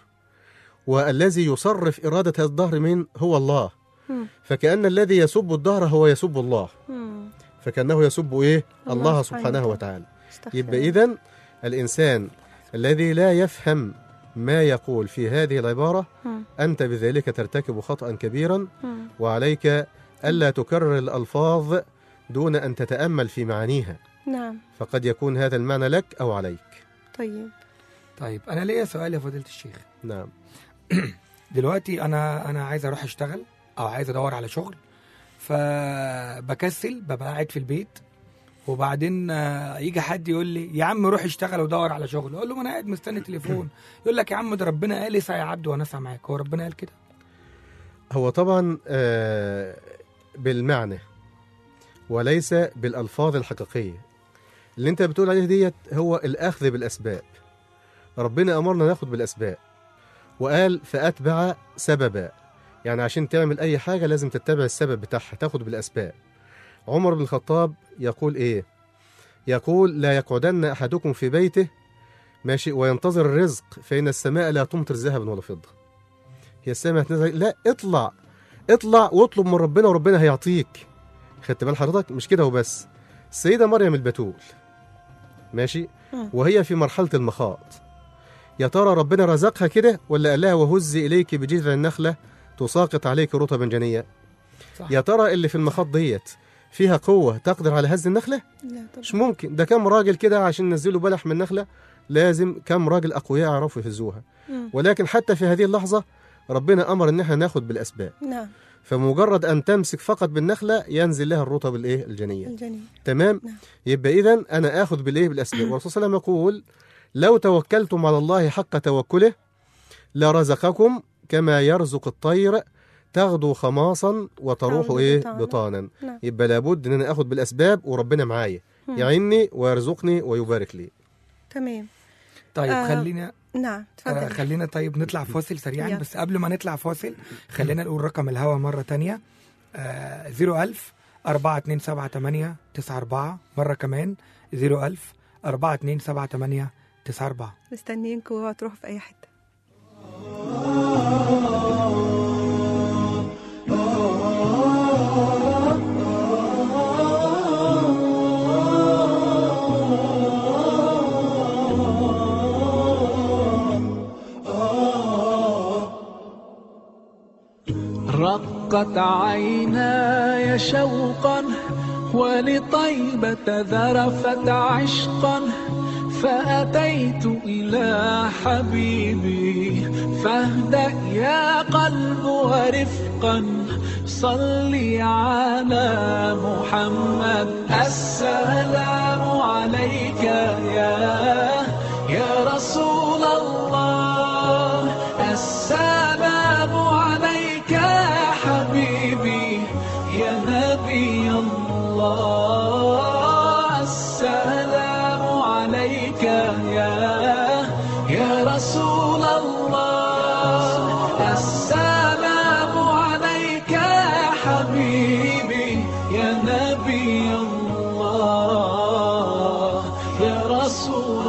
والذي يصرف إرادة هذا الدهر من هو الله مم. فكأن الذي يسب الدهر هو يسب الله مم. فكأنه يسب إيه الله الله سبحانه سبحانه وتعالى. وتعالى استغفر يبقى الله. إذن الإنسان الذي لا يفهم ما يقول في هذه العبارة مم. أنت بذلك ترتكب خطأ كبيرا مم. وعليك ألا تكرر الألفاظ دون أن تتأمل في معانيها نعم فقد يكون هذا المعنى لك أو عليك طيب طيب انا ليا سؤال يا فضيله الشيخ نعم دلوقتي انا انا عايز اروح اشتغل او عايز ادور على شغل فبكسل ببقى قاعد في البيت وبعدين آه، يجي حد يقول لي يا عم روح اشتغل ودور على شغل اقول له ما انا قاعد مستني تليفون يقول لك يا عم ده ربنا قال اسعى يا عبد وانا اسعى معاك هو ربنا قال كده هو طبعا آه، بالمعنى وليس بالألفاظ الحقيقية اللي انت بتقول عليه ديت هو الأخذ بالأسباب ربنا أمرنا ناخد بالأسباب وقال فأتبع سببا يعني عشان تعمل أي حاجة لازم تتبع السبب بتاعها تاخد بالأسباب عمر بن الخطاب يقول إيه يقول لا يقعدن احدكم في بيته ماشي وينتظر الرزق فان السماء لا تمطر ذهبا ولا فضه هي السماء هتنزل لا اطلع اطلع واطلب من ربنا وربنا هيعطيك خدت بال حضرتك مش كده وبس السيده مريم البتول ماشي مم. وهي في مرحله المخاض يا ترى ربنا رزقها كده ولا قال لها وهزي اليك بجذع النخله تساقط عليك رطبا جنيا صح. يا ترى اللي في المخاض ديت فيها قوه تقدر على هز النخله لا مش طبعا ممكن ده كم راجل كده عشان ينزلوا بلح من النخله لازم كم راجل اقوياء يعرفوا يهزوها مم. ولكن حتى في هذه اللحظه ربنا امر ان احنا ناخد بالاسباب نعم فمجرد ان تمسك فقط بالنخله ينزل لها الرطب الايه الجنيه الجنين تمام نعم. يبقى اذا انا اخذ بالايه بالاسباب والرسول صلى الله عليه وسلم يقول لو توكلتم على الله حق توكله لرزقكم كما يرزق الطير تغدو خماصا وتروح تغدو ايه بطانا. بطانا نعم. يبقى لابد ان انا اخذ بالاسباب وربنا معايا مم. يعيني ويرزقني ويبارك لي تمام طيب آه، خلينا نعم آه تفضل خلينا طيب نطلع فاصل سريعا يلا. بس قبل ما نطلع فاصل خلينا نقول رقم الهوا مرة تانية آه 01000 4278 94 مرة كمان 01000 4278 94 مستنيينكم وتروحوا في اي حته رقت عيناي شوقا ولطيبة ذرفت عشقا فأتيت إلى حبيبي فاهدأ يا قلب ورفقا صلي على محمد السلام عليك يا يا رسول الله السلام عليك يا حبيبي يا نبي الله السلام عليك يا يا رسول الله السلام عليك يا حبيبي يا نبي الله يا رسول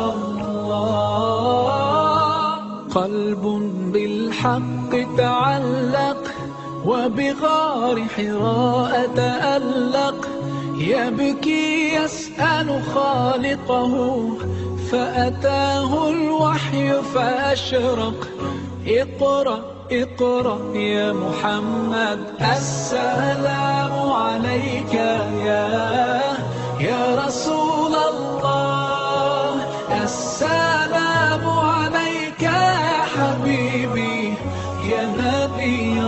الله قلب بالحق تعلق وبغار حراء تألق يبكي يسأل خالقه فأتاه الوحي فأشرق اقرأ اقرأ يا محمد السلام عليك يا يا رسول الله السلام عليك يا حبيبي يا نبي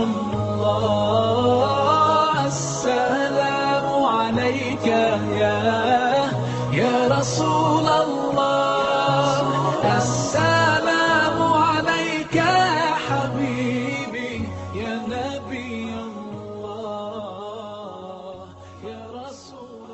الله السلام عليك يا يا رسول الله السلام عليك يا حبيبي يا نبي الله يا رسول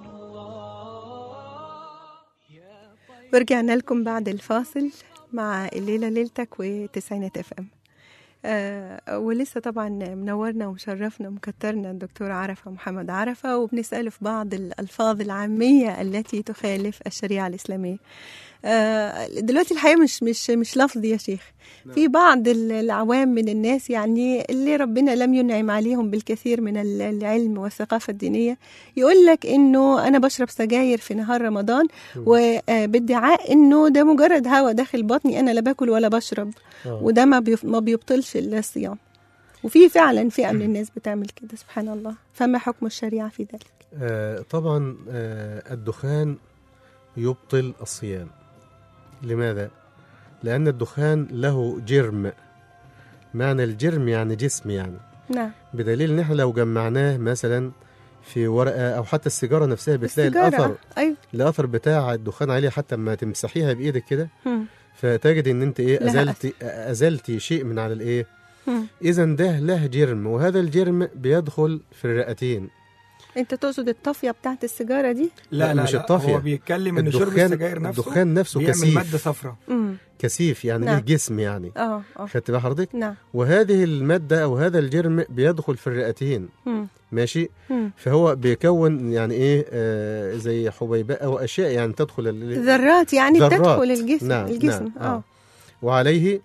الله يا ورجعنا لكم بعد الفاصل مع الليلة ليلتك وتسعينات اف ام آه ولسه طبعا منورنا ومشرفنا ومكترنا الدكتور عرفة محمد عرفة وبنسأله في بعض الألفاظ العامية التي تخالف الشريعة الإسلامية آه دلوقتي الحقيقة مش مش مش لفظ يا شيخ في بعض ال- العوام من الناس يعني اللي ربنا لم ينعم عليهم بالكثير من ال- العلم والثقافة الدينية يقول لك انه انا بشرب سجاير في نهار رمضان وبادعاء انه ده مجرد هوا داخل بطني انا لا باكل ولا بشرب آه. وده ما بيف- ما بيبطلش الصيام وفي فعلا فئه من الناس بتعمل كده سبحان الله فما حكم الشريعه في ذلك آه طبعا آه الدخان يبطل الصيام لماذا؟ لأن الدخان له جرم معنى الجرم يعني جسم يعني نعم بدليل ان احنا لو جمعناه مثلا في ورقه او حتى السيجاره نفسها بتلاقي السيجارة. الاثر ايوه الاثر بتاع الدخان عليها حتى لما تمسحيها بايدك كده هم. فتجد ان انت ايه لها ازلتي ازلتي شيء من على الايه هم. اذا ده له جرم وهذا الجرم بيدخل في الرئتين انت تقصد الطافيه بتاعت السيجاره دي لا لا، لا مش لا الطافية. هو بيتكلم ان شرب الدخان السجاير نفسه الدخان نفسه بيعمل كثيف ماده صفراء امم كثيف يعني نعم. ايه جسم يعني اه اه خدت بال حضرتك نعم وهذه الماده او هذا الجرم بيدخل في الرئتين مم. ماشي مم. فهو بيكون يعني ايه آه زي حبيبات او اشياء يعني تدخل ال- ذرات يعني ذرات. بتدخل الجسم نعم الجسم نعم اه وعليه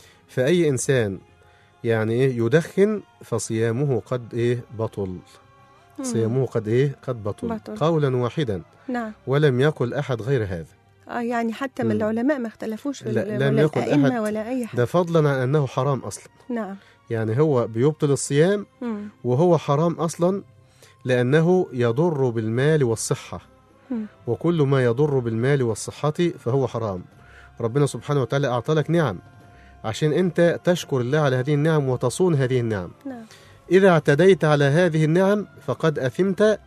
فأي إنسان يعني إيه يدخن فصيامه قد إيه بطل مم. صيامه قد إيه قد بطل, بطل. قولا واحدا نعم ولم يقل أحد غير هذا اه يعني حتى من مم. العلماء ما اختلفوش في لا، ال- لم ولا يقل الأئمة أحد. ولا أي حاجة ده فضلا عن أنه حرام أصلا نعم يعني هو بيبطل الصيام مم. وهو حرام أصلا لأنه يضر بالمال والصحة مم. وكل ما يضر بالمال والصحة فهو حرام ربنا سبحانه وتعالى أعطى لك نعم عشان أنت تشكر الله على هذه النعم وتصون هذه النعم نعم إذا اعتديت على هذه النعم فقد أثمت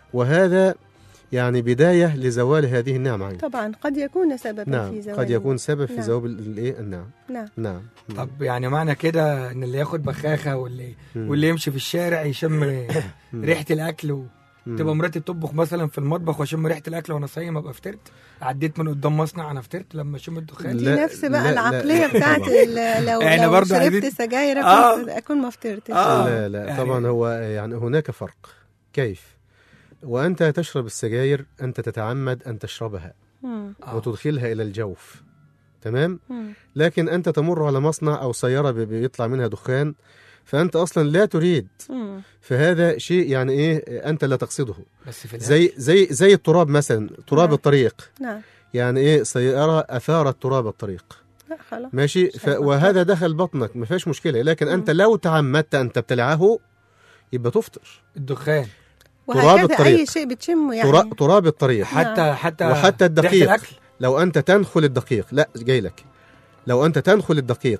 وهذا يعني بداية لزوال هذه النعم عنك طبعا قد يكون سببا في نعم زوال قد يكون سبب في نعم. زوال الإيه النعم نعم نعم طب يعني معنى كده ان اللي ياخد بخاخه واللي مم. واللي يمشي في الشارع يشم مم. ريحه الاكل و... مم. تبقى مراتي تطبخ مثلا في المطبخ واشم ريحه الاكل وانا صايم ابقى فطرت عديت من قدام مصنع انا فطرت لما اشم الدخان دي لا، نفس بقى لا، لا، العقلية لا، بتاعت طبعاً. ال- لو إحنا لو برضو شربت عايزين- سجاير آه. أكون, أكون ما فطرتش آه. لا لا يعني- طبعا هو يعني هناك فرق كيف وأنت تشرب السجاير أنت تتعمد أن تشربها مم. آه. وتدخلها إلى الجوف تمام مم. لكن أنت تمر على مصنع أو سيارة بي- بيطلع منها دخان فأنت أصلا لا تريد مم. فهذا شيء يعني إيه أنت لا تقصده بس في الأكل. زي زي زي التراب مثلا تراب نعم. الطريق نعم يعني ايه سيارة أثارت تراب الطريق لا خلاص ماشي ف... شايفة. وهذا دخل بطنك ما فيش مشكلة لكن أنت لو تعمدت أن تبتلعه يبقى تفطر الدخان وهكذا الطريق. أي شيء بتشمه يعني ترا... تراب الطريق حتى حتى وحتى ريحة الدقيق الاكل لو أنت تنخل الدقيق لا جاي لك لو أنت تنخل الدقيق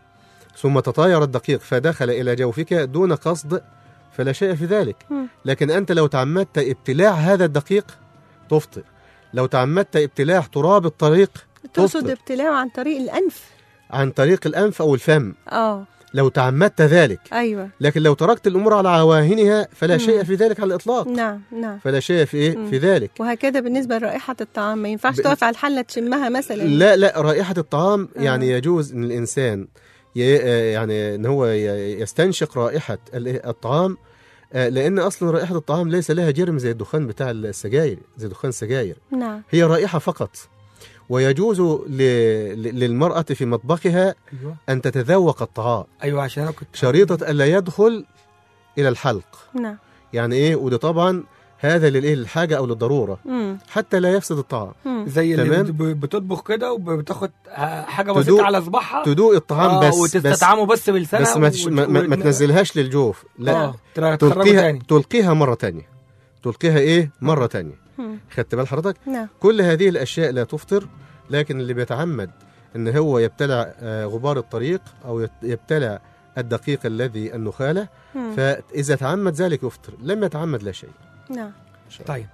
ثم تطاير الدقيق فدخل إلى جوفك دون قصد فلا شيء في ذلك مم. لكن أنت لو تعمدت ابتلاع هذا الدقيق تفطر لو تعمدت ابتلاع تراب الطريق تقصد تفطر. ابتلاعه عن طريق الأنف عن طريق الأنف أو الفم اه لو تعمدت ذلك أيوه لكن لو تركت الأمور على عواهنها فلا مم. شيء في ذلك على الإطلاق نعم نعم فلا شيء في إيه مم. في ذلك وهكذا بالنسبة لرائحة الطعام ما ينفعش ب- تقف على الحلة تشمها مثلا لا لا رائحة الطعام آه. يعني يجوز ان الانسان ي- آه، يعني ان هو ي- يستنشق رائحة ال- الطعام آه، لان اصلا رائحة الطعام ليس لها جرم زي الدخان بتاع السجاير زي دخان السجاير نعم هي رائحة فقط ويجوز ل- ل- للمرأة في مطبخها ايوه ان تتذوق الطعام ايوه عشان انا كنت شريطة الا يدخل الى الحلق نعم يعني ايه وده طبعا هذا للايه للحاجة او للضرورة مم. حتى لا يفسد الطعام مم. زي اللي تمام. بت- بتطبخ كده وبتاخد حاجه تدوق- بسيطه على صباعها تدوق الطعام آه، بس بس وتستطعمه بس بلسانها بس ما, تش... ما, ما, ما تنزلهاش للجوف لا اه تخرجه تلقيها تاني تلقيها مرة تانية تلقيها ايه مرة تانية مم. خدت بال حضرتك نعم كل هذه الاشياء لا تفطر لكن اللي بيتعمد ان هو يبتلع آه، غبار الطريق او يت- يبتلع الدقيق الذي النخالة مم. فاذا تعمد ذلك يفطر لم يتعمد لا شيء نعم إن شاء الله. طيب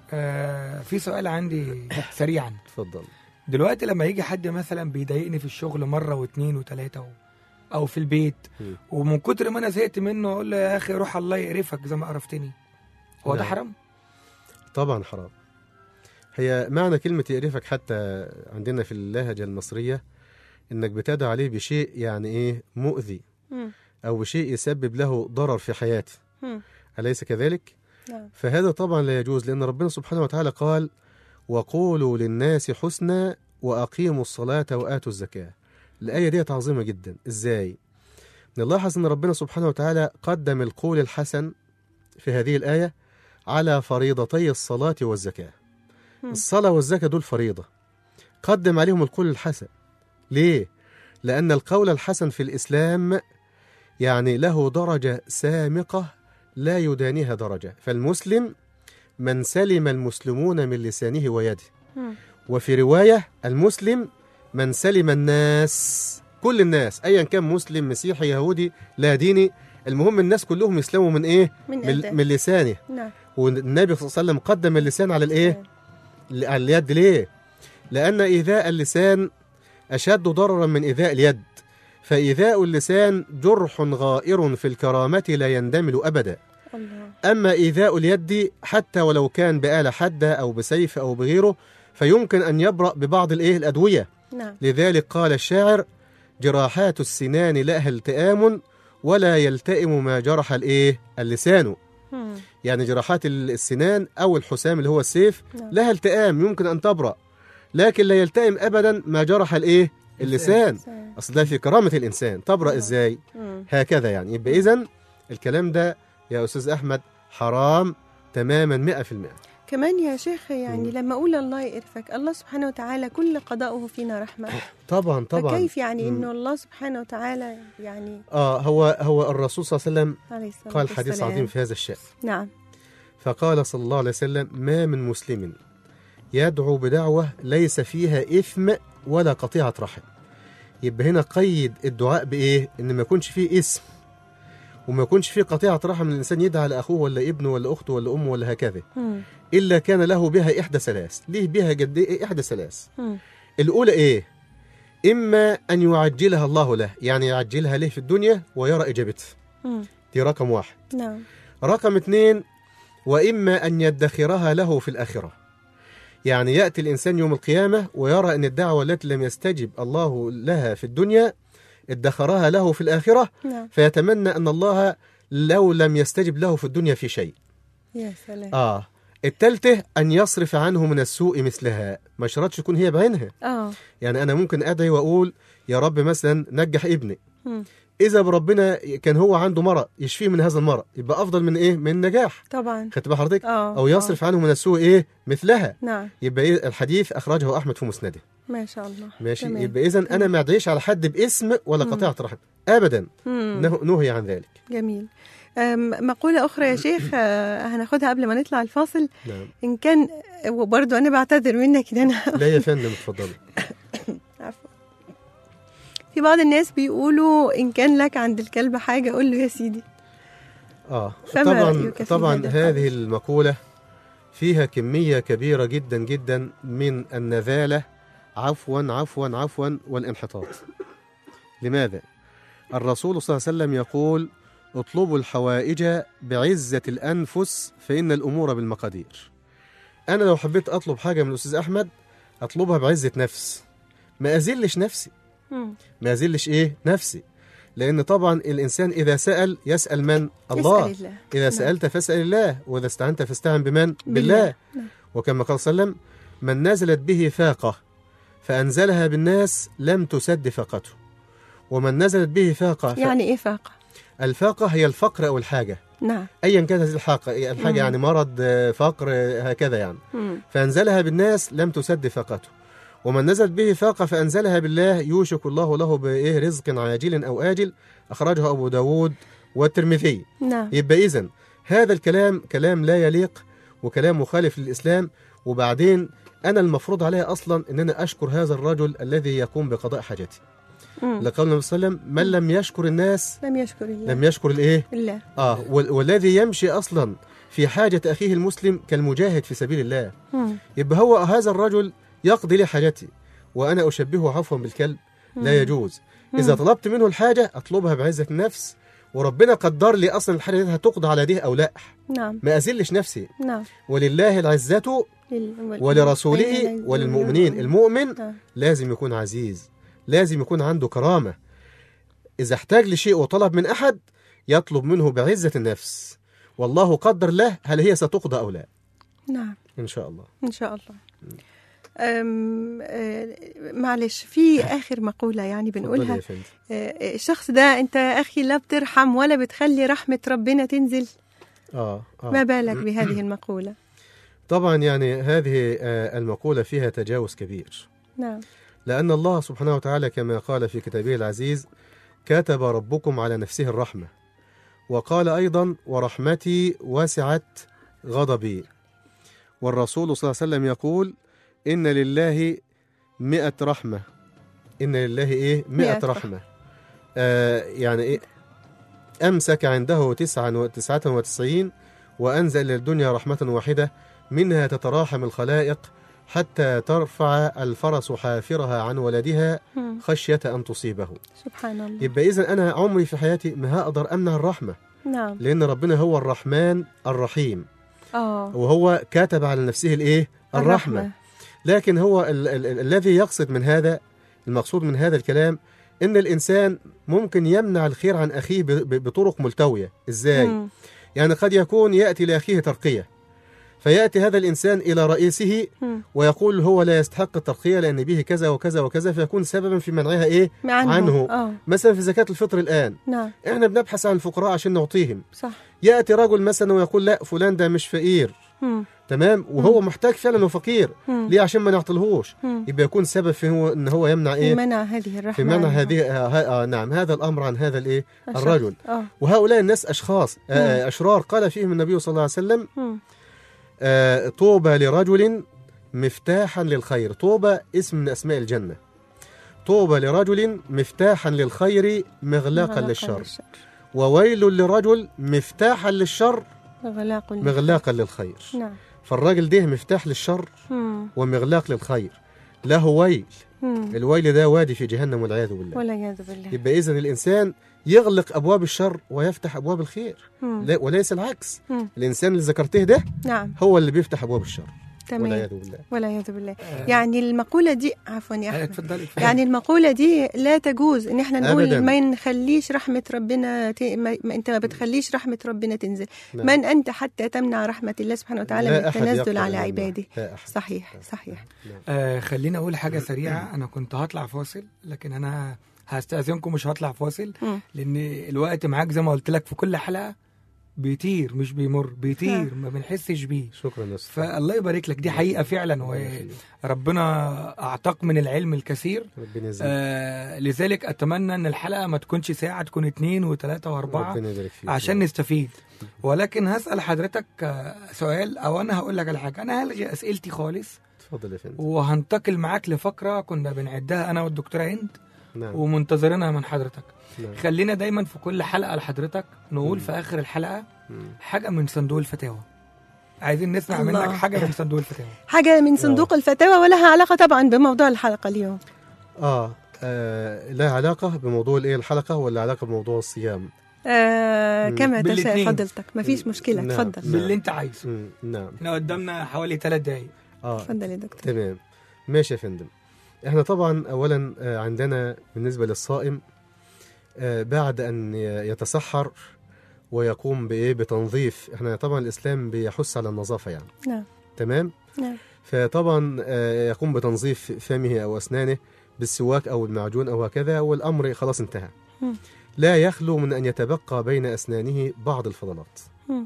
آه في سؤال عندي سريعا تفضل دلوقتي لما يجي حد مثلا بيضايقني في الشغل مره واثنين وثلاثه و... او في البيت مم. ومن كتر ما انا زهقت منه اقول له يا اخي روح الله يقرفك زي ما قرفتني هو ده نعم. حرام؟ طبعا حرام هي معنى كلمة يقرفك حتى عندنا في اللهجة المصرية انك بتدعو عليه بشيء يعني ايه مؤذي مم. او بشيء يسبب له ضرر في حياته مم. أليس كذلك؟ نعم فهذا طبعا لا يجوز لأن ربنا سبحانه وتعالى قال وقولوا للناس حسنا وأقيموا الصلاة وآتوا الزكاة الآية دي عظيمة جدا إزاي؟ نلاحظ أن ربنا سبحانه وتعالى قدم القول الحسن في هذه الآية على فريضتي الصلاة والزكاة مم. الصلاة والزكاة دول فريضة قدم عليهم القول الحسن ليه؟ لأن القول الحسن في الإسلام يعني له درجة سامقة لا يدانيها درجة فالمسلم من سلم المسلمون من لسانه ويده مم. وفي رواية المسلم من سلم الناس كل الناس أيا كان مسلم مسيحي يهودي لا ديني المهم الناس كلهم يسلموا من إيه من من, أداء. من لسانه نعم والنبي صلى الله عليه وسلم قدم اللسان على الإيه على اليد ليه لأن إيذاء اللسان أشد ضررا من إيذاء اليد فإيذاء اللسان جرح غائر في الكرامة لا يندمل أبدا الله أما إيذاء اليد حتى ولو كان بآلة حادة أو بسيف أو بغيره فيمكن أن يبرأ ببعض الإيه الأدوية نعم لذلك قال الشاعر جراحات السنان لها التئام ولا يلتئم ما جرح الايه اللسان مم. يعني جراحات ال- السنان او الحسام اللي هو السيف نعم. لها التئام يمكن ان تبرأ لكن لا يلتئم ابدا ما جرح الايه اللسان سلام. اصل ده في كرامه الانسان تبرأ ازاي مم. هكذا يعني يبقى اذا الكلام ده يا استاذ احمد حرام تماما 100% كمان يا شيخ يعني مم. لما اقول الله يقرفك الله سبحانه وتعالى كل قضاؤه فينا رحمه طبعا طبعا فكيف يعني مم. انه الله سبحانه وتعالى يعني اه هو هو الرسول صلى الله عليه وسلم عليه الصلاه قال حديث والسلام. عظيم في هذا الشأن نعم فقال صلى الله عليه وسلم ما من مسلم يدعو بدعوة ليس فيها إثم ولا قطيعة رحم يبقى هنا قيد الدعاء بإيه؟ إن ما يكونش فيه اسم وما يكونش فيه قطيعة رحم الإنسان يدعى لأخوه ولا ابنه ولا أخته ولا أمه ولا هكذا مم. إلا كان له بها إحدى ثلاث ليه بها قد إيه إحدى ثلاث مم. الأولى إيه؟ إما أن يعجلها الله له يعني يعجلها له في الدنيا ويرى إجابته مم. دي رقم واحد نعم رقم اثنين وإما أن يدخرها له في الآخرة يعني يأتي الإنسان يوم القيامة ويرى أن الدعوة التي لم يستجب الله لها في الدنيا ادخرها له في الآخرة نعم فيتمنى أن الله لو لم يستجب له في الدنيا في شيء يا سلام آه التالتة أن يصرف عنه من السوء مثلها ما شرطش تكون هي بعينها اه يعني أنا ممكن أدعي وأقول يا رب مثلا نجح ابني مم. إذا بربنا كان هو عنده مرض يشفيه من هذا المرض يبقى أفضل من إيه من النجاح طبعا خدت بال حضرتك اه أو يصرف عنه من السوء إيه مثلها نعم يبقى إيه الحديث أخرجه أحمد في مسنده ما شاء الله ماشي تمام. يبقى إذا أنا ما أدعيش على حد باسم ولا مم. قطيعة رحم أبدا مم. نه- نهي عن ذلك جميل أم، مقولة أخرى يا شيخ آه، هناخدها قبل ما نطلع الفاصل نعم إن كان وبرضه أنا بعتذر منك إن أنا لا يا فندم اتفضلي عفوا في بعض الناس بيقولوا إن كان لك عند الكلب حاجة قول له يا سيدي آه فما طبعا رأيك في طبعا هذا هذه القول؟ المقولة فيها كمية كبيرة جدا جدا من النذالة عفوا عفوا عفوا والانحطاط لماذا؟ الرسول صلى الله عليه وسلم يقول اطلبوا الحوائج بعزة الأنفس فإن الأمور بالمقادير أنا لو حبيت أطلب حاجة من الأستاذ أحمد أطلبها بعزة نفس ما أذلش نفسي مم. ما أذلش إيه نفسي لأن طبعا الإنسان إذا سأل يسأل من الله يسأل الله إذا نعم. سألت فاسأل الله وإذا استعنت فاستعن بمن بالله. بالله نعم. وكما قال صلى الله عليه وسلم من نزلت به فاقة فأنزلها بالناس لم تسد فاقته ومن نزلت به فاقة ف... يعني إيه فاقة الفاقة هي الفقر أو الحاجة نعم أيا كانت هذه الحاجة الحاجة مم. يعني مرض آه، فقر آه، هكذا يعني مم. فأنزلها بالناس لم تسد فاقته ومن نزلت به فاقة فأنزلها بالله يوشك الله له بإيه رزق عاجل أو آجل أخرجه أبو داود والترمذي نعم يبقى إذن هذا الكلام كلام لا يليق وكلام مخالف للإسلام وبعدين أنا المفروض علي أصلا أن أنا أشكر هذا الرجل الذي يقوم بقضاء حاجتي مم. لقول النبي صلى الله عليه وسلم من لم يشكر الناس لم يشكر الله لم يشكر الإيه الله آه وال- والذي يمشي أصلا في حاجة أخيه المسلم كالمجاهد في سبيل الله مم. يبقى هو هذا الرجل يقضي لي حاجتي وأنا أشبهه عفوا بالكلب لا يجوز إذا طلبت منه الحاجة أطلبها بعزة النفس وربنا قدر لي أصلا الحاجة دي هتقضى على دي أو لا نعم ما أذلش نفسي نعم ولله العزة لل- ولرسوله أيوة، وللمؤمنين المؤمن نعم. لازم يكون عزيز لازم يكون عنده كرامة إذا احتاج لشيء وطلب من أحد يطلب منه بعزة النفس والله قدر له هل هي ستقضى أو لا نعم إن شاء الله إن شاء الله أم آه، معلش في آخر مقولة يعني اتفضلي بنقولها يا فندم آه، الشخص ده أنت يا أخي لا بترحم ولا بتخلي رحمة ربنا تنزل آه, آه. ما بالك بهذه المقولة طبعا يعني هذه آه، المقولة فيها تجاوز كبير نعم لأن الله سبحانه وتعالى كما قال في كتابه العزيز كتب ربكم على نفسه الرحمة وقال أيضا ورحمتي وسعت غضبي والرسول صلى الله عليه وسلم يقول إن لله مئة رحمة إن لله إيه مئة مئة رحمة آه يعني إيه أمسك عنده تسعة وتسعة وتسعين وأنزل إلى الدنيا رحمة واحدة منها تتراحم الخلائق حتى ترفع الفرس حافرها عن ولدها مم. خشية أن تصيبه سبحان الله يبقى إذن أنا عمري في حياتي ما هقدر أمنع الرحمة نعم لأن ربنا هو الرحمن الرحيم آه وهو كاتب على نفسه الإيه الرحمة لكن هو ال- ال- ال- الذي يقصد من هذا المقصود من هذا الكلام ان الانسان ممكن يمنع الخير عن اخيه ب- ب- بطرق ملتويه ازاي مم. يعني قد يكون ياتي لاخيه ترقيه فياتي هذا الانسان الى رئيسه مم. ويقول هو لا يستحق الترقيه لان به كذا وكذا وكذا فيكون سببا في منعها ايه عنه, عنه. اه مثلا في زكاه الفطر الان نعم احنا بنبحث عن الفقراء عشان نعطيهم صح ياتي رجل مثلا ويقول لا فلان ده مش فقير مم. تمام وهو محتاج فعلا وفقير مم. ليه عشان ما نعطلهوش مم. يبقى يكون سبب في هو ان هو يمنع في ايه منع هذه الرحمة في منع عنه. هذه آه آه نعم هذا الامر عن هذا الايه الشخص. الرجل اه وهؤلاء الناس اشخاص آه اشرار قال فيهم النبي صلى الله عليه وسلم مم. آه طوبى لرجل مفتاحا للخير طوبى اسم من اسماء الجنه طوبى لرجل مفتاحا للخير مغلاقا غلاقا للشر وويل لرجل مفتاحا للشر غلاق للخير. مغلاقا للخير نعم فالراجل ده مفتاح للشر مم. ومغلاق للخير له ويل مم. الويل ده وادي في جهنم والعياذ بالله والعياذ بالله يبقى اذا الانسان يغلق ابواب الشر ويفتح ابواب الخير مم. لا وليس العكس مم. الانسان اللي ذكرته ده نعم هو اللي بيفتح ابواب الشر تمام والعياذ بالله والعياذ بالله يعني المقولة دي عفوا يا آه، أحمد اتفضلي اتفضلي. يعني المقولة دي لا تجوز ان احنا نقول أبداً. ما نخليش رحمة ربنا ت... ما... ما انت ما بتخليش رحمة ربنا تنزل نعم. من انت حتى تمنع رحمة الله سبحانه وتعالى لا من أحد التنزل يقدر على إلا عباده الله. لا أحد. صحيح صحيح آه خليني اقول حاجه سريعه انا كنت هطلع فاصل لكن انا هستاذنكم مش هطلع فاصل مم. لان الوقت معاك زي ما قلت لك في كل حلقه بيطير مش بيمر بيطير ما بنحسش بيه شكرا يا أستاذ. فالله يبارك لك دي حقيقه فعلا وربنا اعطاك من العلم الكثير ربنا يزيد آه لذلك اتمنى ان الحلقه ما تكونش ساعه تكون اتنين وتلاته واربعه ربنا يبارك فيك عشان نستفيد ولكن هسال حضرتك آه، سؤال او انا هقول لك على حاجه انا هلغي اسئلتي خالص اتفضل يا فندم وهنتقل معاك لفقره كنا بنعدها انا والدكتوره هند نعم ومنتظرينها من حضرتك نعم. خلينا دايما في كل حلقه لحضرتك نقول مم. في اخر الحلقه مم. حاجه من صندوق الفتاوى عايزين نسمع الله. منك حاجه من صندوق الفتاوى حاجة من صندوق الفتاوى ولها علاقة طبعا بموضوع الحلقة اليوم آه. اه لا علاقه بموضوع الايه الحلقه ولا علاقه بموضوع الصيام آه مم. كما تشاء بالاتنين. فضلتك مفيش مشكلة نعم. اتفضل نعم. باللي انت عايزه مم. نعم احنا قدامنا حوالي ثلاث دقايق اه اتفضل يا دكتور تمام ماشي يا فندم احنا طبعا اولا آه، عندنا بالنسبه للصائم آه، بعد ان ي- يتسحر ويقوم بايه بتنظيف احنا طبعا الاسلام بيحث على النظافه يعني نعم تمام نعم فطبعا آه، يقوم بتنظيف فمه او اسنانه بالسواك او المعجون او هكذا والامر خلاص انتهى مم. لا يخلو من ان يتبقى بين اسنانه بعض الفضلات مم.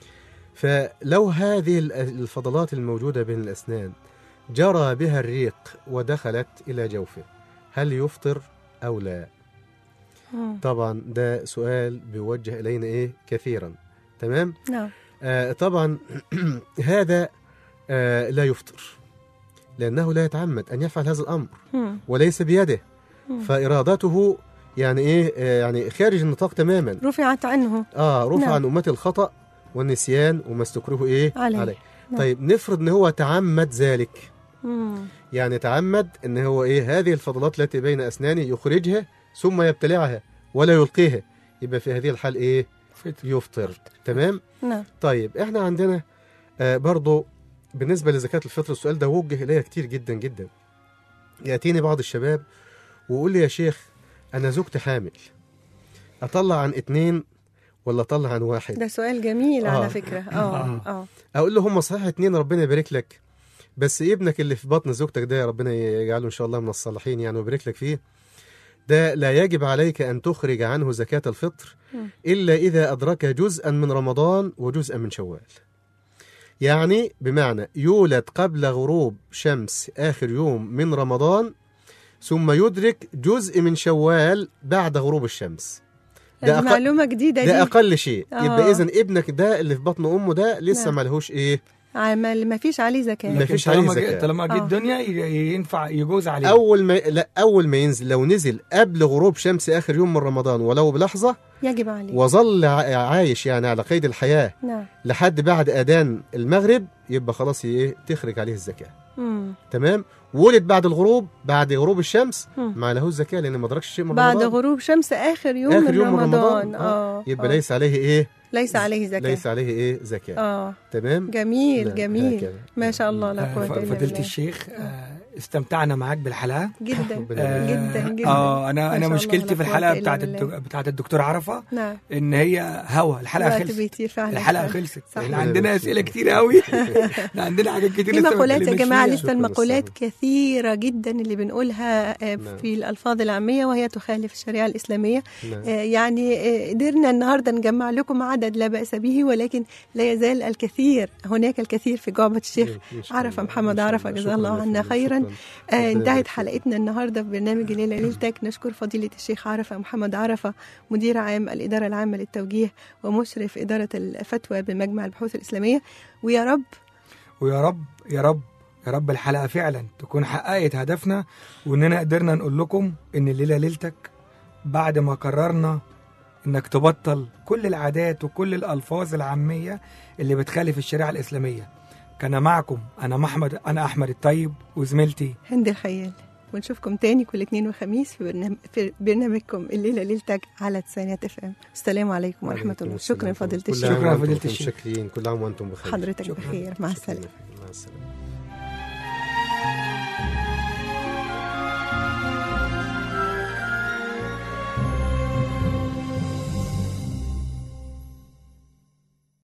فلو هذه ال- الفضلات الموجودة بين الأسنان جرى بها الريق ودخلت إلى جوفه هل يفطر أو لا مم. طبعا ده سؤال بيوجه إلينا إيه كثيرا تمام نعم آه طبعا هذا آه لا يفطر لأنه لا يتعمد أن يفعل هذا الأمر مم. وليس بيده مم. فإرادته يعني إيه آه يعني خارج النطاق تماما رفعت عنه اه رفع نعم. عن امتي الخطا والنسيان وما استكرهوا ايه عليه. عليه. نعم. طيب نفرض ان هو تعمد ذلك مم. يعني تعمد ان هو ايه هذه الفضلات التي بين اسنانه يخرجها ثم يبتلعها ولا يلقيها يبقى في هذه الحال ايه فطر يفطر تمام نعم طيب احنا عندنا آه برضو بالنسبه لزكاه الفطر السؤال ده وجه الي كتير جدا جدا ياتيني بعض الشباب ويقول لي يا شيخ انا زوجتي حامل اطلع عن اتنين ولا اطلع عن واحد ده سؤال جميل آه. على فكرة اه اه اقول له هم صحيح اتنين ربنا يبارك لك بس ابنك اللي في بطن زوجتك ده ربنا يجعله ان شاء الله من الصالحين يعني ويبارك لك فيه ده لا يجب عليك ان تخرج عنه زكاة الفطر مم. الا اذا ادرك جزءا من رمضان وجزءا من شوال يعني بمعنى يولد قبل غروب شمس اخر يوم من رمضان ثم يدرك جزء من شوال بعد غروب الشمس ده دي أقل- معلومة جديدة ده دي اقل شيء آه. يبقى اذا ابنك ده اللي في بطن امه ده لسه نعم. ملهوش ايه عمل ما فيش عليه زكاة ما لكن فيش عليه طالما جه- زكاة. طالما جه آه. الدنيا ي- ينفع يجوز عليه اول ما لا اول ما ينزل لو نزل قبل غروب شمس اخر يوم من رمضان ولو بلحظه يجب عليه وظل ع- عايش يعني على قيد الحياه نعم لحد بعد اذان المغرب يبقى خلاص ايه تخرج عليه الزكاه مم. تمام ولد بعد الغروب بعد غروب الشمس مم. ما لهوش زكاه لان ما ادركش شيء من بعد رمضان غروب شمس آخر يوم آخر من يوم من رمضان, رمضان. اه يبقى آه. ليس عليه ايه ليس عليه زكاة ليس عليه ايه زكاه اه تمام جميل نعم، جميل هكذا. ما شاء الله لا آه، قوة ف- إلا فضيلة بالله الشيخ آه، استمتعنا معاك بالحلقه جدا ربنا جدا جدا اه انا ما انا شاء الله مشكلتي لا في قوة الحلقه إلا بتاعت بالله. الدك... بتاعت الدكتور عرفه نعم ان هي هوا الحلقه الوقت خلصت بيطير فعلا الحلقه فعلا. خلصت صح. احنا عندنا اسئله كتير قوي احنا عندنا حاجات كتير في لسه ما مقولات يا اتكلمناش جماعة فيها. لسه شكراً المقولات للسامع. كثيرة جدا اللي بنقولها آه، نعم. في الألفاظ العامية وهي تخالف الشريعة الإسلامية نعم. آه، يعني آه، قدرنا النهاردة نجمع لكم عدد لا بأس به ولكن لا يزال الكثير هناك الكثير في جعبة الشيخ إن شاء عرفة الله. محمد إن شاء عرفة الله. جزاه شكراً الله يا عنا فندم. خيرا شكراً. آه، ربنا انتهت يبارك فيك. حلقتنا النهاردة في برنامج ليلة ليلتك نشكر فضيلة الشيخ عرفة محمد عرفة مدير عام الإدارة العامة للتوجيه ومشرف إدارة الفتوى بمجمع البحوث الإسلامية ويا رب ويا رب يا رب يا رب الحلقه فعلا تكون حققت هدفنا واننا قدرنا نقول لكم ان الليله ليلتك بعد ما قررنا انك تبطل كل العادات وكل الالفاظ العاميه اللي بتخالف الشريعه الاسلاميه كان معكم انا محمد انا احمد الطيب وزميلتي هند الخيال ونشوفكم تاني كل اثنين وخميس في, برنامج في برنامجكم الليلة ليلتك على تسعينات اف ام السلام عليكم ورحمة عليكم الله السلام شكرا ورحمة فضيلة الله. كل الشيخ عام شكراً وأنتم فضيلة بخير. الشيخ. شاكرين كل عام وانتم بخير حضرتك شكراً. بخير مع شكراً. السلامة مع السلامه